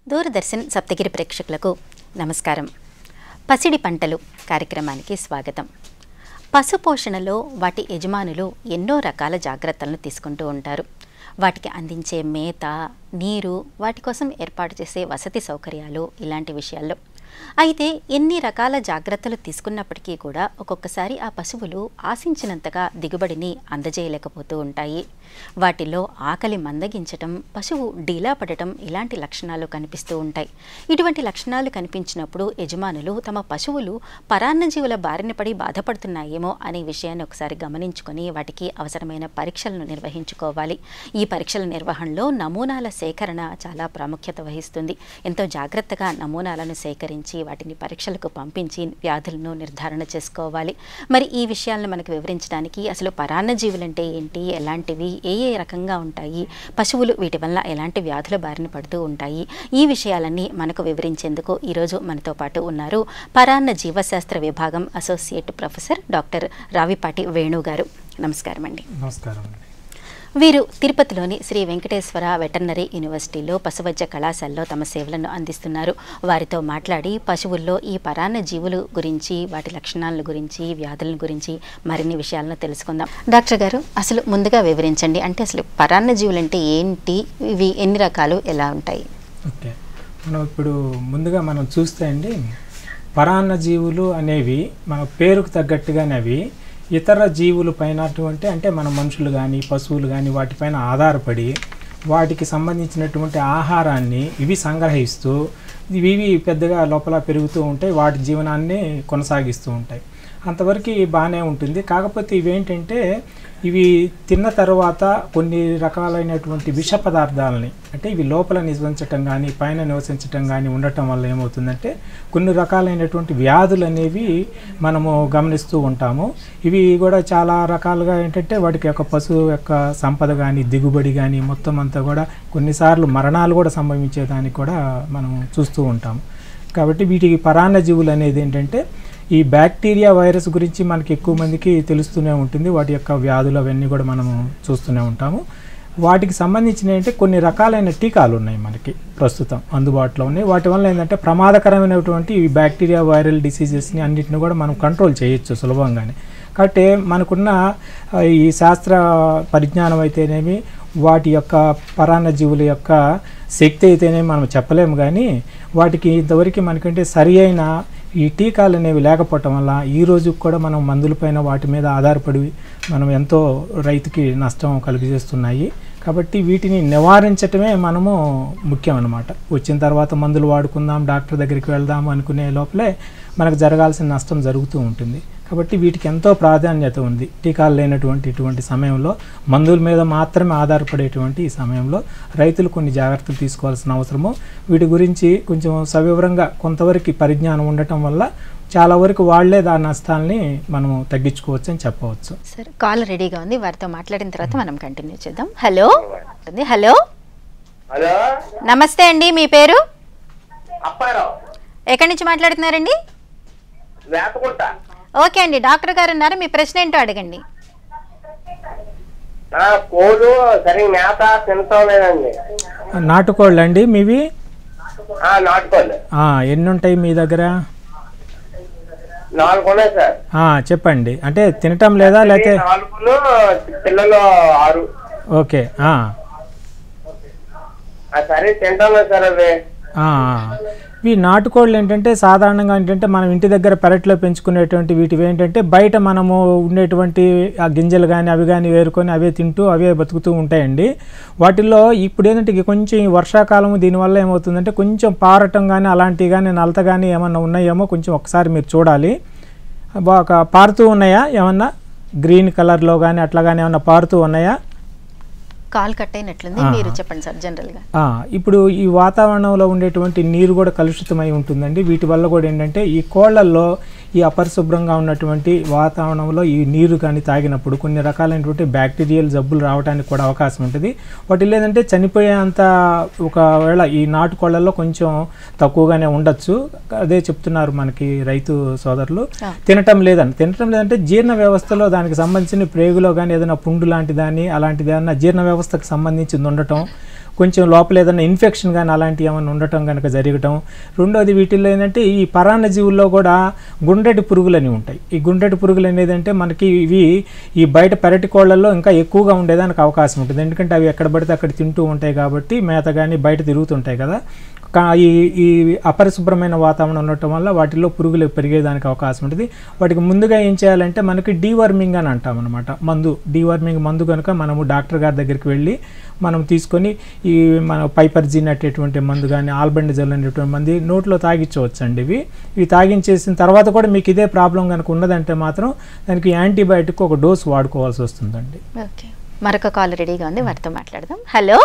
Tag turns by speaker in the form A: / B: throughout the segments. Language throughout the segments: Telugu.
A: దూరదర్శన్ సప్తగిరి ప్రేక్షకులకు నమస్కారం పసిడి పంటలు కార్యక్రమానికి స్వాగతం పశుపోషణలో వాటి యజమానులు ఎన్నో రకాల జాగ్రత్తలను తీసుకుంటూ ఉంటారు వాటికి అందించే మేత నీరు వాటి కోసం ఏర్పాటు చేసే వసతి సౌకర్యాలు ఇలాంటి విషయాల్లో అయితే ఎన్ని రకాల జాగ్రత్తలు తీసుకున్నప్పటికీ కూడా ఒక్కొక్కసారి ఆ పశువులు ఆశించినంతగా దిగుబడిని అందజేయలేకపోతూ ఉంటాయి వాటిలో ఆకలి మందగించటం పశువు డీలా పడటం ఇలాంటి లక్షణాలు కనిపిస్తూ ఉంటాయి ఇటువంటి లక్షణాలు కనిపించినప్పుడు యజమానులు తమ పశువులు పరాన్నజీవుల బారిన పడి బాధపడుతున్నాయేమో అనే విషయాన్ని ఒకసారి గమనించుకొని వాటికి అవసరమైన పరీక్షలను నిర్వహించుకోవాలి ఈ పరీక్షల నిర్వహణలో నమూనాల సేకరణ చాలా ప్రాముఖ్యత వహిస్తుంది ఎంతో జాగ్రత్తగా నమూనాలను సేకరించి వాటిని పరీక్షలకు పంపించి వ్యాధులను నిర్ధారణ చేసుకోవాలి మరి ఈ విషయాలను మనకు వివరించడానికి అసలు పరాన్నజీవులంటే ఏంటి ఎలాంటివి ఏ ఏ రకంగా ఉంటాయి పశువులు వీటి వల్ల ఎలాంటి వ్యాధుల బారిన పడుతూ ఉంటాయి ఈ విషయాలన్నీ మనకు వివరించేందుకు ఈరోజు మనతో పాటు ఉన్నారు పరాన్న జీవశాస్త్ర విభాగం associate professor doctor Ravipati Venu గారు నమస్కారం అండి
B: నమస్కారం అండి
A: వీరు తిరుపతిలోని శ్రీ వెంకటేశ్వర వెటర్నరీ యూనివర్సిటీలో పశువైద్య కళాశాలలో తమ సేవలను అందిస్తున్నారు వారితో మాట్లాడి పశువుల్లో ఈ పరాన్న జీవులు గురించి వాటి లక్షణాల గురించి వ్యాధుల గురించి మరిన్ని విషయాలను తెలుసుకుందాం డాక్టర్ గారు అసలు ముందుగా వివరించండి అంటే అసలు పరాన్న జీవులు అంటే ఏంటి ఇవి ఎన్ని రకాలు ఎలా ఉంటాయి
B: ఓకే మనం ఇప్పుడు ముందుగా మనం చూస్తే అండి పరాన్న జీవులు అనేవి మన పేరుకు తగ్గట్టుగానే అవి ఇతర జీవుల పైన అటువంటి అంటే మన మనుషులు కానీ పశువులు కానీ వాటిపైన ఆధారపడి వాటికి సంబంధించినటువంటి ఆహారాన్ని ఇవి సంగ్రహిస్తూ ఇవి ఇవి పెద్దగా లోపల పెరుగుతూ ఉంటాయి వాటి జీవనాన్ని కొనసాగిస్తూ ఉంటాయి అంతవరకు బాగానే ఉంటుంది కాకపోతే ఇవేంటంటే ఇవి తిన్న తర్వాత కొన్ని రకాలైనటువంటి విష పదార్థాలని అంటే ఇవి లోపల నివసించటం కానీ పైన నివసించటం కానీ ఉండటం వల్ల ఏమవుతుందంటే కొన్ని రకాలైనటువంటి వ్యాధులు అనేవి మనము గమనిస్తూ ఉంటాము ఇవి కూడా చాలా రకాలుగా ఏంటంటే వాటికి యొక్క పశువు యొక్క సంపద కానీ దిగుబడి కానీ మొత్తం అంతా కూడా కొన్నిసార్లు మరణాలు కూడా సంభవించేదానికి కూడా మనం చూస్తూ ఉంటాము కాబట్టి వీటికి పరాన్న జీవులు అనేది ఏంటంటే ఈ బ్యాక్టీరియా వైరస్ గురించి మనకి ఎక్కువ మందికి తెలుస్తూనే ఉంటుంది వాటి యొక్క వ్యాధులు అవన్నీ కూడా మనము చూస్తూనే ఉంటాము వాటికి సంబంధించిన ఏంటంటే కొన్ని రకాలైన టీకాలు ఉన్నాయి మనకి ప్రస్తుతం అందుబాటులో ఉన్నాయి వాటి వల్ల ఏంటంటే ప్రమాదకరమైనటువంటి ఈ బ్యాక్టీరియా వైరల్ డిసీజెస్ని అన్నిటిని కూడా మనం కంట్రోల్ చేయొచ్చు సులభంగానే కాబట్టి మనకున్న ఆ, ఈ శాస్త్ర పరిజ్ఞానం అయితేనేమి వాటి యొక్క పరాన్న జీవుల యొక్క శక్తి అయితేనేమి మనం చెప్పలేము కానీ వాటికి ఇంతవరకు మనకంటే సరి అయిన ఈ టీకాలు అనేవి లేకపోవటం వల్ల ఈ రోజు కూడా మనం మందులపైన వాటి మీద ఆధారపడి మనం ఎంతో రైతుకి నష్టం కలిగజేస్తున్నాయి కాబట్టి వీటిని నివారించటమే మనము ముఖ్యం అన్నమాట వచ్చిన తర్వాత మందులు వాడుకుందాం డాక్టర్ దగ్గరికి వెళ్దాం అనుకునే లోపలే మనకు జరగాల్సిన నష్టం జరుగుతూ ఉంటుంది కాబట్టి వీటికి ఎంతో ప్రాధాన్యత ఉంది టీకాలు లేనటువంటి ఇటువంటి సమయంలో మందుల మీద మాత్రమే ఆధారపడేటువంటి ఈ సమయంలో రైతులు కొన్ని జాగ్రత్తలు తీసుకోవాల్సిన అవసరము వీటి గురించి కొంచెం సవివరంగా కొంతవరకు పరిజ్ఞానం ఉండటం వల్ల చాలా వరకు వాళ్లే దాని నష్టాలని మనము తగ్గించుకోవచ్చు అని చెప్పవచ్చు
A: సార్ కాల్ రెడీగా ఉంది వారితో మాట్లాడిన తర్వాత మనం కంటిన్యూ చేద్దాం హలో ఉంది. హలో
C: హలో
A: నమస్తే అండి మీ పేరు
C: అప్పారావు
A: ఎక్కడి నుంచి మాట్లాడుతున్నారండి
C: వేపకుంట
A: ఓకే అండి డాక్టర్ గారు ఉన్నారు మీ ప్రశ్న ఏంటో అడగండి
C: ఆ, కోళ్ళు సరిగ్గా మేత తినటం లేదండి
B: నాటుకోళ్ళు అండి మీవి
C: ఆ, నాటుకోళ్ళు
B: ఆ, ఎన్ని ఉంటాయి మీ దగ్గర
C: నాలుగు ఉన్నాయి సార్
B: ఆ, చెప్పండి అంటే తినటం లేదా లేకపోతే
C: నాలుగులు పిల్లలు ఆరు
B: ఓకే ఆ,
C: ఆ, సరే తింటాం లేదు సార్ అవి
B: ఆ, ఈ నాటుకోళ్ళు ఏంటంటే సాధారణంగా ఏంటంటే మనం ఇంటి దగ్గర పెరట్లో పెంచుకునేటువంటి వీటివి ఏంటంటే బయట మనము ఉండేటువంటి ఆ గింజలు కానీ అవి కానీ వేరుకొని అవే తింటూ అవే బతుకుతూ ఉంటాయండి వాటిల్లో ఇప్పుడు ఏంటంటే ఇక కొంచెం ఈ వర్షాకాలం దీనివల్ల ఏమవుతుందంటే కొంచెం పారటం కానీ అలాంటివి కానీ నలత కానీ ఏమన్నా ఉన్నాయేమో కొంచెం ఒకసారి మీరు చూడాలి బాగా పారుతూ ఉన్నాయా ఏమన్నా గ్రీన్ కలర్లో కానీ అట్లా కానీ ఏమన్నా పారుతూ ఉన్నాయా
A: కాల్ కట్ అయినట్లుంది
B: ఆ.
A: మీరు చెప్పండి సార్ జనరల్గా
B: ఆ, ఇప్పుడు ఈ వాతావరణంలో ఉండేటువంటి నీరు కూడా కలుషితమై ఉంటుందండి వీటి వల్ల కూడా ఏంటంటే ఈ కోళ్లల్లో ఈ అపరిశుభ్రంగా ఉన్నటువంటి వాతావరణంలో ఈ నీరు కానీ తాగినప్పుడు కొన్ని రకాలైనటువంటి బ్యాక్టీరియల్ జబ్బులు రావడానికి కూడా అవకాశం ఉంటుంది వాటి లేదంటే చనిపోయేంత ఒకవేళ ఈ నాటుకోళ్లలో కొంచెం తక్కువగానే ఉండొచ్చు అదే చెప్తున్నారు మనకి రైతు సోదరులు
A: ఆ.
B: తినటం లేదని తినటం లేదంటే జీర్ణ వ్యవస్థలో దానికి సంబంధించిన ప్రేగులో కానీ ఏదైనా పుండు లాంటి దాన్ని అలాంటిది ఏదైనా జీర్ణ వ్యవస్థ వ్యవస్థకు సంబంధించింది ఉండటం కొంచెం లోపల ఏదైనా ఇన్ఫెక్షన్ కానీ అలాంటివి ఏమైనా ఉండటం కనుక జరగటం రెండోది వీటిల్లో ఏంటంటే ఈ పరాన్న జీవుల్లో కూడా గుండ్రటి పురుగులు అని ఉంటాయి ఈ గుండ్రటి పురుగులు అనేది అంటే మనకి ఇవి ఈ బయట పెరటి కోళ్ళల్లో ఇంకా ఎక్కువగా ఉండేదానికి అవకాశం ఉంటుంది ఎందుకంటే అవి ఎక్కడ పడితే అక్కడ తింటూ ఉంటాయి కాబట్టి మేత కానీ బయట తిరుగుతుంటాయి కదా కా- ఈ ఈ అపరిశుభ్రమైన వాతావరణం ఉండటం వల్ల వాటిలో పురుగులు పెరిగేదానికి అవకాశం ఉంటుంది వాటికి ముందుగా ఏం చేయాలంటే మనకి డీవర్మింగ్ అని అంటాం అనమాట మందు డీవర్మింగ్ మందు కనుక మనము డాక్టర్ గారి దగ్గరికి వెళ్ళి మనం తీసుకొని ఈ మన పైపర్జిన్ అట్టేటువంటి మందు కానీ ఆల్బండజల్ అనేటువంటి మంది నోట్లో తాగించవచ్చు అండి ఇవి ఇవి తాగించేసిన తర్వాత కూడా మీకు ఇదే ప్రాబ్లం కనుక ఉన్నదంటే మాత్రం దానికి యాంటీబయాటిక్ ఒక డోస్ వాడుకోవాల్సి వస్తుందండి
A: ఓకే మరొక కాల్ రెడీగా ఉంది వారితో మాట్లాడదాం హలో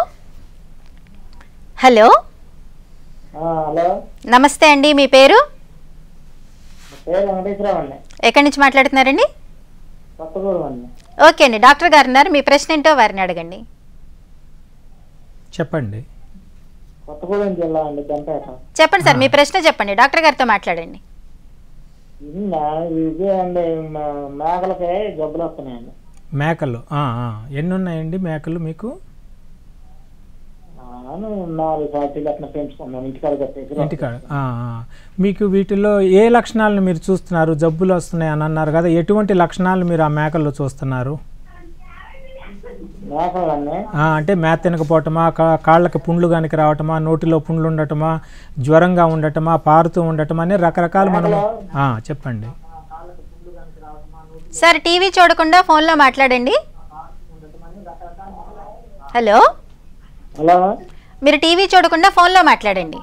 A: హలో
C: హలో
A: నమస్తే అండి మీ పేరు
C: పేరు వెంకటేశ్వరరావు అండి
A: ఎక్కడి నుంచి మాట్లాడుతున్నారండి
C: కొత్తగూడెం అండి
A: ఓకే అండి డాక్టర్ గారు ఉన్నారు మీ ప్రశ్న ఏంటో వారిని అడగండి
B: చెప్పండి
C: కొత్తగూడెం జిల్లా అండి దంపేట
A: చెప్పండి సార్ మీ ప్రశ్న చెప్పండి డాక్టర్ గారితో మాట్లాడండి
C: ఇదే అండి మేకలకి జబ్బులు వస్తున్నాయండి
B: మేకలు ఆ, ఆ. ఎన్ని ఉన్నాయండి మేకలు మీకు
C: నాలుగు సార్లు అట్లా పెంచుకున్నాం ఇంటికాడ కట్టేసి
B: ఇంటికాడ ఆ, ఆ. మీకు వీటిలో ఏ లక్షణాలను మీరు చూస్తున్నారు జబ్బులు వస్తున్నాయి అని అన్నారు కదా ఎటువంటి లక్షణాలు మీరు ఆ మేకల్లో చూస్తున్నారు
C: మేకలన్నీ
B: ఆ, అంటే మేత తినకపోవటమా కా- కాళ్ళకి పుండ్లు కనుక రావటమా నోటిలో పుండ్లు ఉండటమా జ్వరంగా ఉండటమా పారుతూ ఉండటమా అని రకరకాలు మనం ఆ, చెప్పండి
A: సార్ టీవీ చూడకుండా ఫోన్లో మాట్లాడండి హలో
C: హలో
A: మీరు టీవీ చూడకుండా ఫోన్లో మాట్లాడండి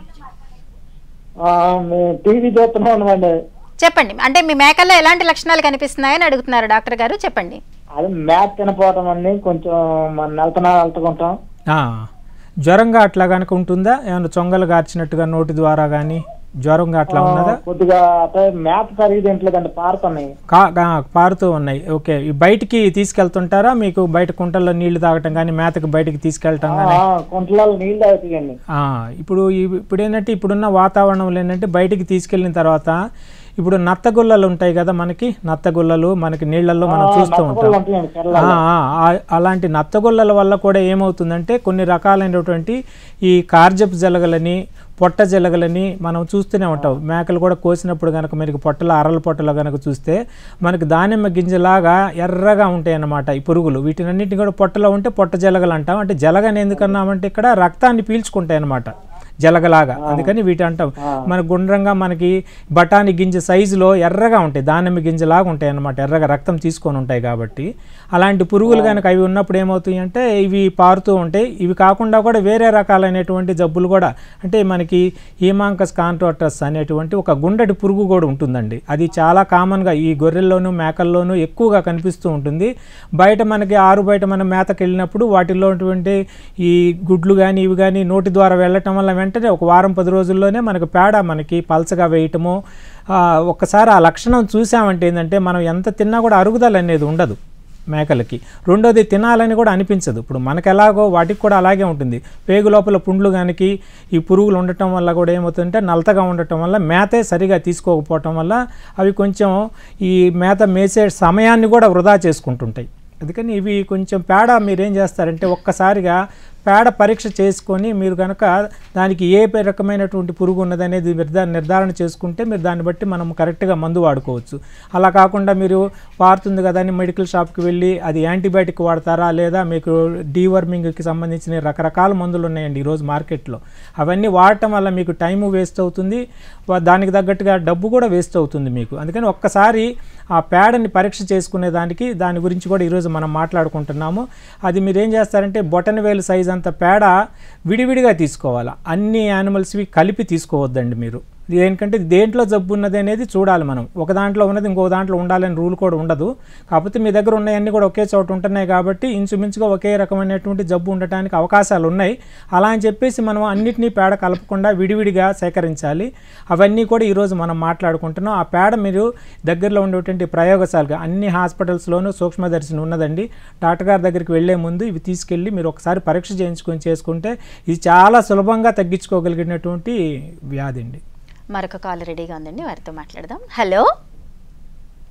C: మేము టీవీ చూస్తున్నాం అండి
A: చెప్పండి అంటే మీ మేకల్లో ఎలాంటి లక్షణాలు కనిపిస్తున్నాయని అడుగుతున్నారు డాక్టర్ గారు చెప్పండి
C: అది మ్యాథ్ తినపోవటం అండి కొంచెం మన నెలతనా వెళ్తుకుంటాం
B: ఆ, జ్వరంగా అట్లా కనుక ఉంటుందా ఏమైనా చొంగలు గార్చినట్టుగా నోటి ద్వారా కానీ జ్వరంగా అట్లా ఉన్నదా
C: కొద్దిగా అంటే మ్యాథ్ సరిగ్గా తింటలేదండి పారుతున్నాయి
B: కా కా- పారుతూ ఉన్నాయి ఓకే ఈ బయటికి తీసుకెళ్తుంటారా మీకు బయట కుంటల్లో నీళ్లు తాగటం కానీ మేతకు బయటికి తీసుకెళ్ళటం కానీ
C: కుంటలలో నీళ్ళు తాగుతాయండి
B: ఆ, ఇప్పుడు ఈ- ఇప్పుడు ఏంటంటే ఇప్పుడున్న వాతావరణంలో ఏంటంటే బయటికి తీసుకెళ్ళిన తర్వాత ఇప్పుడు నత్తగుల్లలు ఉంటాయి కదా మనకి నత్తగుల్లలు మనకి నీళ్ళల్లో మనం చూస్తూ ఉంటాం
C: ఉంటాయండి తెల్ల
B: ఆ, ఆ, ఆ- అలాంటి నత్తగుల్లల వల్ల కూడా ఏమవుతుందంటే కొన్ని రకాలైనటువంటి ఈ కార్జపు జలగలని పొట్ట జలగలని మనం చూస్తూనే ఉంటాం మేకలు కూడా కోసినప్పుడు కనుక మనకి పొట్టలో అరల పొట్టలో కనుక చూస్తే మనకి దానిమ్మ గింజలాగా ఎర్రగా ఉంటాయి అన్నమాట ఈ పురుగులు వీటినన్నింటినీ కూడా పొట్టలో ఉంటే పొట్ట జలగలు అంటాం అంటే జలగని ఎందుకన్నామంటే ఇక్కడ రక్తాన్ని పీల్చుకుంటాయి అన్నమాట జలగలాగా అందుకని వీటి అంటాం మన గుండ్రంగా మనకి బఠానీ గింజ సైజులో ఎర్రగా ఉంటాయి దానిమ్మ గింజలాగా ఉంటాయి అన్నమాట ఎర్రగా రక్తం తీసుకొని ఉంటాయి కాబట్టి అలాంటి పురుగులు కనుక అవి ఉన్నప్పుడు ఏమవుతాయి అంటే ఇవి పారుతూ ఉంటాయి ఇవి కాకుండా కూడా వేరే రకాలైనటువంటి జబ్బులు కూడా అంటే మనకి హీమాంకస్ కాంట్రోటస్ అనేటువంటి ఒక గుండటి పురుగు కూడా ఉంటుందండి అది చాలా కామన్గా ఈ గొర్రెల్లోనూ మేకల్లోనూ ఎక్కువగా కనిపిస్తూ ఉంటుంది బయట మనకి ఆరు బయట మనం మేతకి వెళ్ళినప్పుడు వాటిల్లో ఉన్నటువంటి ఈ గుడ్లు కానీ ఇవి కానీ నోటి ద్వారా వెళ్ళటం వల్ల వెంటనే ఒక వారం పది రోజుల్లోనే మనకు పేడ మనకి పల్చగా వేయటము ఆ, ఒక్కసారి ఆ లక్షణం చూసామంటే ఏంటంటే మనం ఎంత తిన్నా కూడా అరుగుదల అనేది ఉండదు మేకలకి రెండోది తినాలని కూడా అనిపించదు ఇప్పుడు మనకు ఎలాగో వాటికి కూడా అలాగే ఉంటుంది పేగు లోపల పుండ్లు కానికి ఈ పురుగులు ఉండటం వల్ల కూడా ఏమవుతుందంటే నలతగా ఉండటం వల్ల మేతే సరిగా తీసుకోకపోవటం వల్ల అవి కొంచెం ఈ మేత మేసే సమయాన్ని కూడా వృధా చేసుకుంటుంటాయి అందుకని ఇవి కొంచెం పేడ మీరేం చేస్తారంటే ఒక్కసారిగా పేడ పరీక్ష చేసుకొని మీరు కనుక దానికి ఏ పే- రకమైనటువంటి పురుగు ఉన్నదనేది నిర్ధా నిర్ధారణ చేసుకుంటే మీరు దాన్ని బట్టి మనం కరెక్ట్గా మందు వాడుకోవచ్చు అలా కాకుండా మీరు పారుతుంది కదా అని మెడికల్ షాప్కి వెళ్ళి అది యాంటీబయాటిక్ వాడతారా లేదా మీకు డీవర్మింగ్కి సంబంధించిన రకరకాల మందులు ఉన్నాయండి ఈరోజు మార్కెట్లో అవన్నీ వాడటం వల్ల మీకు టైము వేస్ట్ అవుతుంది వా- దానికి తగ్గట్టుగా డబ్బు కూడా వేస్ట్ అవుతుంది మీకు అందుకని ఒక్కసారి ఆ పేడని పరీక్ష చేసుకునే దానికి దాని గురించి కూడా ఈరోజు మనం మాట్లాడుకుంటున్నాము అది మీరు ఏం చేస్తారంటే బొటన వేలు సైజ్ అంత పేడ విడివిడిగా తీసుకోవాలి అన్ని యానిమల్స్వి కలిపి తీసుకోవద్దండి మీరు దేనికంటే దేంట్లో జబ్బు ఉన్నది అనేది చూడాలి మనం ఒక దాంట్లో ఉన్నది ఇంకో దాంట్లో ఉండాలని రూల్ కూడా ఉండదు కాకపోతే మీ దగ్గర ఉన్నాయన్నీ కూడా ఒకే చోట ఉంటున్నాయి కాబట్టి ఇంచుమించుగా ఒకే రకమైనటువంటి జబ్బు ఉండటానికి అవకాశాలు ఉన్నాయి అలా అని చెప్పేసి మనం అన్నిటినీ పేడ కలపకుండా విడివిడిగా సేకరించాలి అవన్నీ కూడా ఈరోజు మనం మాట్లాడుకుంటున్నాం ఆ పేడ మీరు దగ్గరలో ఉండేటువంటి ప్రయోగశాలగా అన్ని హాస్పిటల్స్లోనూ సూక్ష్మదర్శిని ఉన్నదండి డాక్టర్ గారి దగ్గరికి వెళ్లే ముందు ఇవి తీసుకెళ్ళి మీరు ఒకసారి పరీక్ష చేయించుకొని చేసుకుంటే ఇది చాలా సులభంగా తగ్గించుకోగలిగినటువంటి వ్యాధి అండి
A: మరొక కాల్ రెడీగా ఉందండి వారితో మాట్లాడదాం hello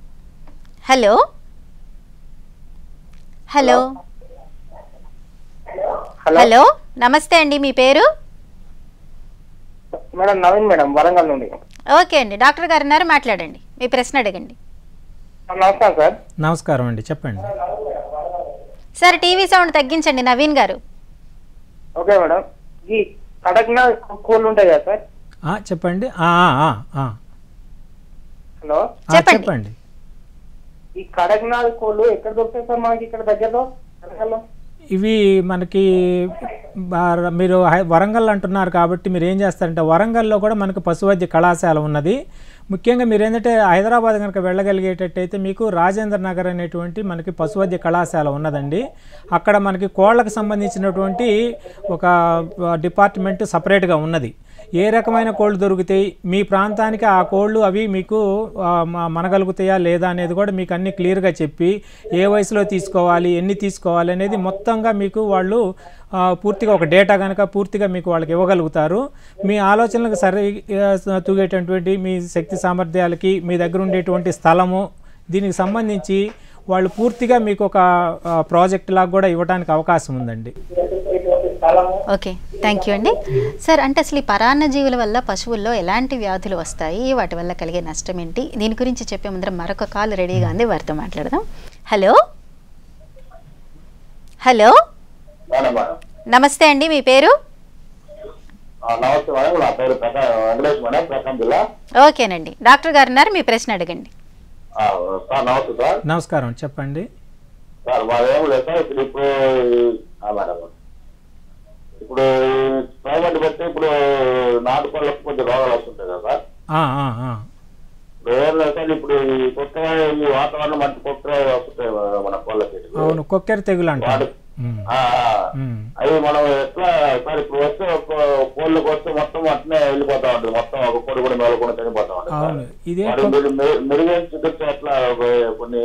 A: hello hello
C: hello
A: hello నమస్తే అండి మీ పేరు
C: మేడం నవీన్ మేడం వరంగల్ నుండి
A: ఓకే అండి డాక్టర్ గారు ఉన్నారు మాట్లాడండి మీ ప్రశ్న అడగండి
C: నమస్కారం సార్
B: నమస్కారం అండి చెప్పండి
A: సార్ టీవీ సౌండ్ తగ్గించండి నవీన్ గారు
C: ఓకే మేడం ఈ కడక్నా కోళ్ళు ఉంటాయి కదా సార్
B: ఆ, చెప్పండి ఆ, ఆ, ఆ, ఆ.
C: హలో
B: ఆ,
A: చెప్పండి.
B: చెప్పండి
C: ఈ కడక్నాథ్ కోళ్ళు ఎక్కడ దొరుకుతాయి సార్ మనకి ఇక్కడ దగ్గరలో వరంగల్లో
B: ఇవి మనకి బార- మీరు హై- వరంగల్ అంటున్నారు కాబట్టి మీరు ఏం చేస్తారంటే వరంగల్లో కూడా మనకు పశువైద్య కళాశాల ఉన్నది ముఖ్యంగా మీరు ఏంటంటే హైదరాబాద్ కనుక వెళ్ళగలిగేటట్టయితే మీకు రాజేంద్ర నగర్ అనేటువంటి మనకి పశువైద్య కళాశాల ఉన్నదండి అక్కడ మనకి కోళ్ళకు సంబంధించినటువంటి ఒక ఆ, డిపార్ట్మెంట్ సపరేట్గా ఉన్నది ఏ రకమైన కోళ్ళు దొరుకుతాయి మీ ప్రాంతానికి ఆ కోళ్ళు అవి మీకు ఆ, మ- మనగలుగుతాయా లేదా అనేది కూడా మీకు అన్ని క్లియర్గా చెప్పి ఏ వయసులో తీసుకోవాలి ఎన్ని తీసుకోవాలి అనేది మొత్తంగా మీకు వాళ్ళు ఆ, పూర్తిగా ఒక డేటా కనుక పూర్తిగా మీకు వాళ్ళకి ఇవ్వగలుగుతారు మీ ఆలోచనలకు సరి ఆ, తూగేటటువంటి మీ శక్తి సామర్థ్యాలకి మీ దగ్గర ఉండేటువంటి స్థలము దీనికి సంబంధించి వాళ్ళు పూర్తిగా మీకు ఒక ఆ, ప్రాజెక్ట్ లాగా కూడా ఇవ్వడానికి అవకాశం ఉందండి
A: ఓకే థ్యాంక్ యూ అండి సార్ అంటే అసలు ఈ పరాన్న జీవుల వల్ల పశువుల్లో ఎలాంటి వ్యాధులు వస్తాయి వాటి వల్ల కలిగే నష్టం ఏంటి దీని గురించి చెప్పే ముందర మరొక కాల్ రెడీగా ఉంది వారితో మాట్లాడదాం హలో హలో
D: మేడం మేడం
A: నమస్తే అండి మీ పేరు
D: ఆ, నమస్తే మేడం నా పేరు ప్రకా వెంకటేష్ మేడం ప్రకాశం జిల్లా
A: ఓకేనండి డాక్టర్ గారు ఉన్నారు మీ ప్రశ్న అడగండి
D: ఆ, సార్ నమస్తే సార్
B: నమస్కారం చెప్పండి
D: సార్ మాదేం లేదు సార్ ఇప్పుడు ఇప్పుడు ఆ, మేడం ఇప్పుడు క్లైమేట్ బట్టి ఇప్పుడు నాటుకోళ్ళకు కొంచెం రోగాలు వస్తుంటాయి కదా సార్
B: ఆ, ఆ, ఆ.
D: ఇప్పుడు ఏం లేదు సార్ ఇప్పుడు ఈ కొత్తగా ఈ వాతావరణం మంచి కొత్తగా వస్తుంటాయి మన- మన కోళ్ళకి
B: అవును కొక్కెర తెగులు అంటారు ఉమ్,
D: ఆ, ఆ.
B: ఉమ్.
D: అవి మనం ఎట్లా సార్ ఇప్పుడు వస్తే ఒక కోళ్ళకి వస్తే మొత్తం అట్నే వెళ్ళిపోతా ఉంటుంది మొత్తం ఒక కోడి కూడా మేలకుండా చనిపోతా ఉంటుంది సార్.
B: అవును ఇదే
D: మరి
B: కొ-
D: మీరు మెరు- మెరుగైన చికిత్స ఎట్లా ఒక- కొన్ని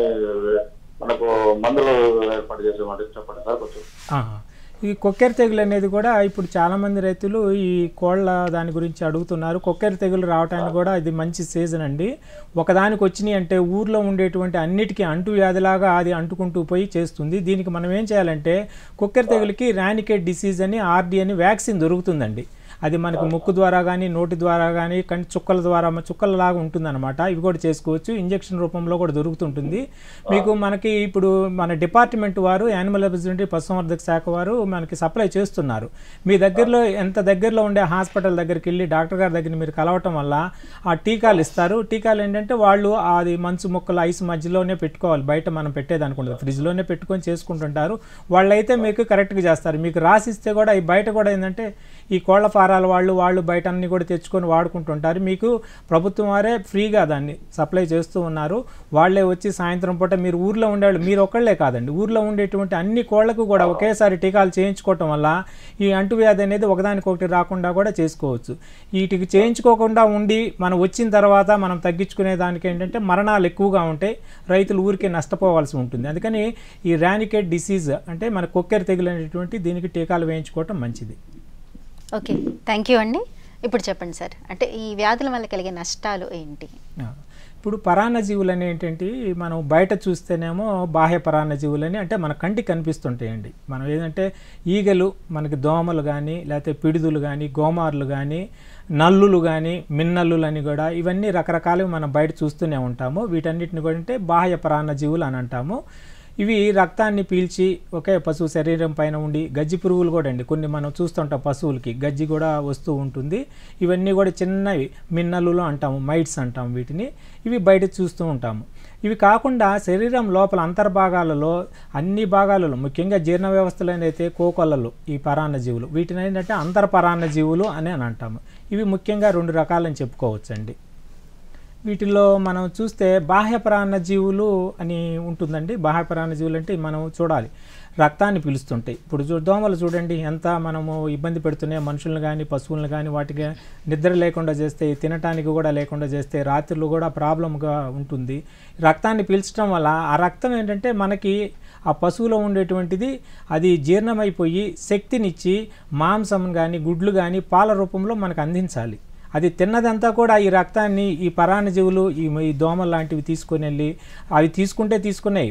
D: మనకు మందులు ఏర్పాటు చేసేమంటే చెప్పండి సార్ కొంచెం
B: ఆ, ఈ కొక్కెర తెగులు అనేది కూడా ఇప్పుడు చాలామంది రైతులు ఈ కోళ్ళ దాని గురించి అడుగుతున్నారు కొక్కెర తెగులు రావడానికి కూడా ఇది మంచి సీజన్ అండి ఒకదానికి వచ్చినాయి అంటే ఊర్లో ఉండేటువంటి అన్నిటికీ అంటు వ్యాధిలాగా అది అంటుకుంటూ పోయి చేస్తుంది దీనికి మనం ఏం చేయాలంటే కొక్కెర తెగులుకి రానికేట్ డిసీజ్ అని ఆర్డి అని వ్యాక్సిన్ దొరుకుతుందండి అది మనకు ముక్కు ద్వారా కానీ నోటి ద్వారా కానీ కంటి చుక్కల ద్వారా చుక్కలలాగా ఉంటుందన్నమాట ఇవి కూడా చేసుకోవచ్చు ఇంజెక్షన్ రూపంలో కూడా దొరుకుతుంటుంది మీకు మనకి ఇప్పుడు మన డిపార్ట్మెంట్ వారు యానిమల్ హస్బెండరీ పశుసంవర్ధక శాఖ వారు మనకి సప్లై చేస్తున్నారు మీ దగ్గరలో ఎంత దగ్గరలో ఉండే హాస్పిటల్ దగ్గరికి వెళ్ళి డాక్టర్ గారి దగ్గర మీరు కలవటం వల్ల ఆ టీకాలు ఇస్తారు టీకాలు ఏంటంటే వాళ్ళు అది మంచు మొక్కలు ఐస్ మధ్యలోనే పెట్టుకోవాలి బయట మనం పెట్టేది అనుకుంటుంది ఫ్రిడ్జ్లోనే పెట్టుకొని చేసుకుంటుంటారు వాళ్ళైతే మీకు కరెక్ట్గా చేస్తారు మీకు రాసిస్తే కూడా ఈ బయట కూడా ఏంటంటే ఈ కోళ్ల ఫారాల వాళ్ళు వాళ్ళు బయట అన్ని కూడా తెచ్చుకొని వాడుకుంటుంటారు మీకు ప్రభుత్వం వారే ఫ్రీగా దాన్ని సప్లై చేస్తూ ఉన్నారు వాళ్ళే వచ్చి సాయంత్రం పూట మీరు ఊర్లో ఉండేవాళ్ళు మీరు ఒక్కళ్ళే కాదండి ఊర్లో ఉండేటువంటి అన్ని కోళ్లకు కూడా ఒకేసారి టీకాలు చేయించుకోవటం వల్ల ఈ అంటువ్యాధి అనేది ఒకదానికొకటి రాకుండా కూడా చేసుకోవచ్చు వీటికి చేయించుకోకుండా ఉండి మనం వచ్చిన తర్వాత మనం తగ్గించుకునే దానికి ఏంటంటే మరణాలు ఎక్కువగా ఉంటాయి రైతులు ఊరికే నష్టపోవాల్సి ఉంటుంది అందుకని ఈ రానికేట్ డిసీజ్ అంటే మన కొక్కెర తెగులు అనేటువంటి దీనికి టీకాలు వేయించుకోవటం మంచిది
A: ఓకే థ్యాంక్ యూ అండి ఇప్పుడు చెప్పండి సార్ అంటే ఈ వ్యాధుల వల్ల కలిగే నష్టాలు ఏంటి
B: ఆ, ఇప్పుడు పరాన్న జీవులు అని ఏంటంటే మనం బయట చూస్తేనేమో బాహ్య పరాన్న జీవులని అంటే మన కంటికి కనిపిస్తుంటాయండి మనం ఏంటంటే ఈగలు మనకి దోమలు కానీ లేకపోతే పిడుదులు కానీ గోమార్లు కానీ నల్లులు కానీ మిన్నల్లులు అని కూడా ఇవన్నీ రకరకాలుగా మనం బయట చూస్తూనే ఉంటాము వీటన్నిటిని కూడా అంటే బాహ్య పరాన్న జీవులు అని అంటాము ఇవి రక్తాన్ని పీల్చి ఒకే పశువు శరీరం పైన ఉండి గజ్జి పురుగులు కూడా అండి కొన్ని మనం చూస్తుంటాం పశువులకి గజ్జి కూడా వస్తూ ఉంటుంది ఇవన్నీ కూడా చిన్నవి మిన్నలులు అంటాము మైట్స్ అంటాము వీటిని ఇవి బయట చూస్తూ ఉంటాము ఇవి కాకుండా శరీరం లోపల అంతర్భాగాలలో అన్ని భాగాలలో ముఖ్యంగా జీర్ణ వ్యవస్థలోనైతే కోకొల్లలు ఈ పరాన్న జీవులు వీటిని ఏంటంటే అంతర్పరాన్న జీవులు అని అని అంటాము ఇవి ముఖ్యంగా రెండు రకాలని చెప్పుకోవచ్చండి వీటిల్లో మనం చూస్తే బాహ్య ప్రాణ జీవులు అని ఉంటుందండి బాహ్య ప్రాణ జీవులు అంటే మనం చూడాలి రక్తాన్ని పీలుస్తుంటాయి ఇప్పుడు చూ దోమలు చూడండి ఎంత మనము ఇబ్బంది పెడుతున్నాయి మనుషులను కానీ పశువులను కానీ వాటికి నిద్ర లేకుండా చేస్తే తినటానికి కూడా లేకుండా చేస్తే రాత్రులు కూడా ప్రాబ్లంగా ఉంటుంది రక్తాన్ని పీల్చడం వల్ల ఆ రక్తం ఏంటంటే మనకి ఆ పశువులో ఉండేటువంటిది అది జీర్ణమైపోయి శక్తినిచ్చి మాంసం కానీ గుడ్లు కానీ పాల రూపంలో మనకు అందించాలి అది తిన్నదంతా కూడా ఈ రక్తాన్ని ఈ పరాన్నజీవులు ఈ ఈ దోమలు లాంటివి తీసుకొని వెళ్ళి అవి తీసుకుంటే తీసుకునేవి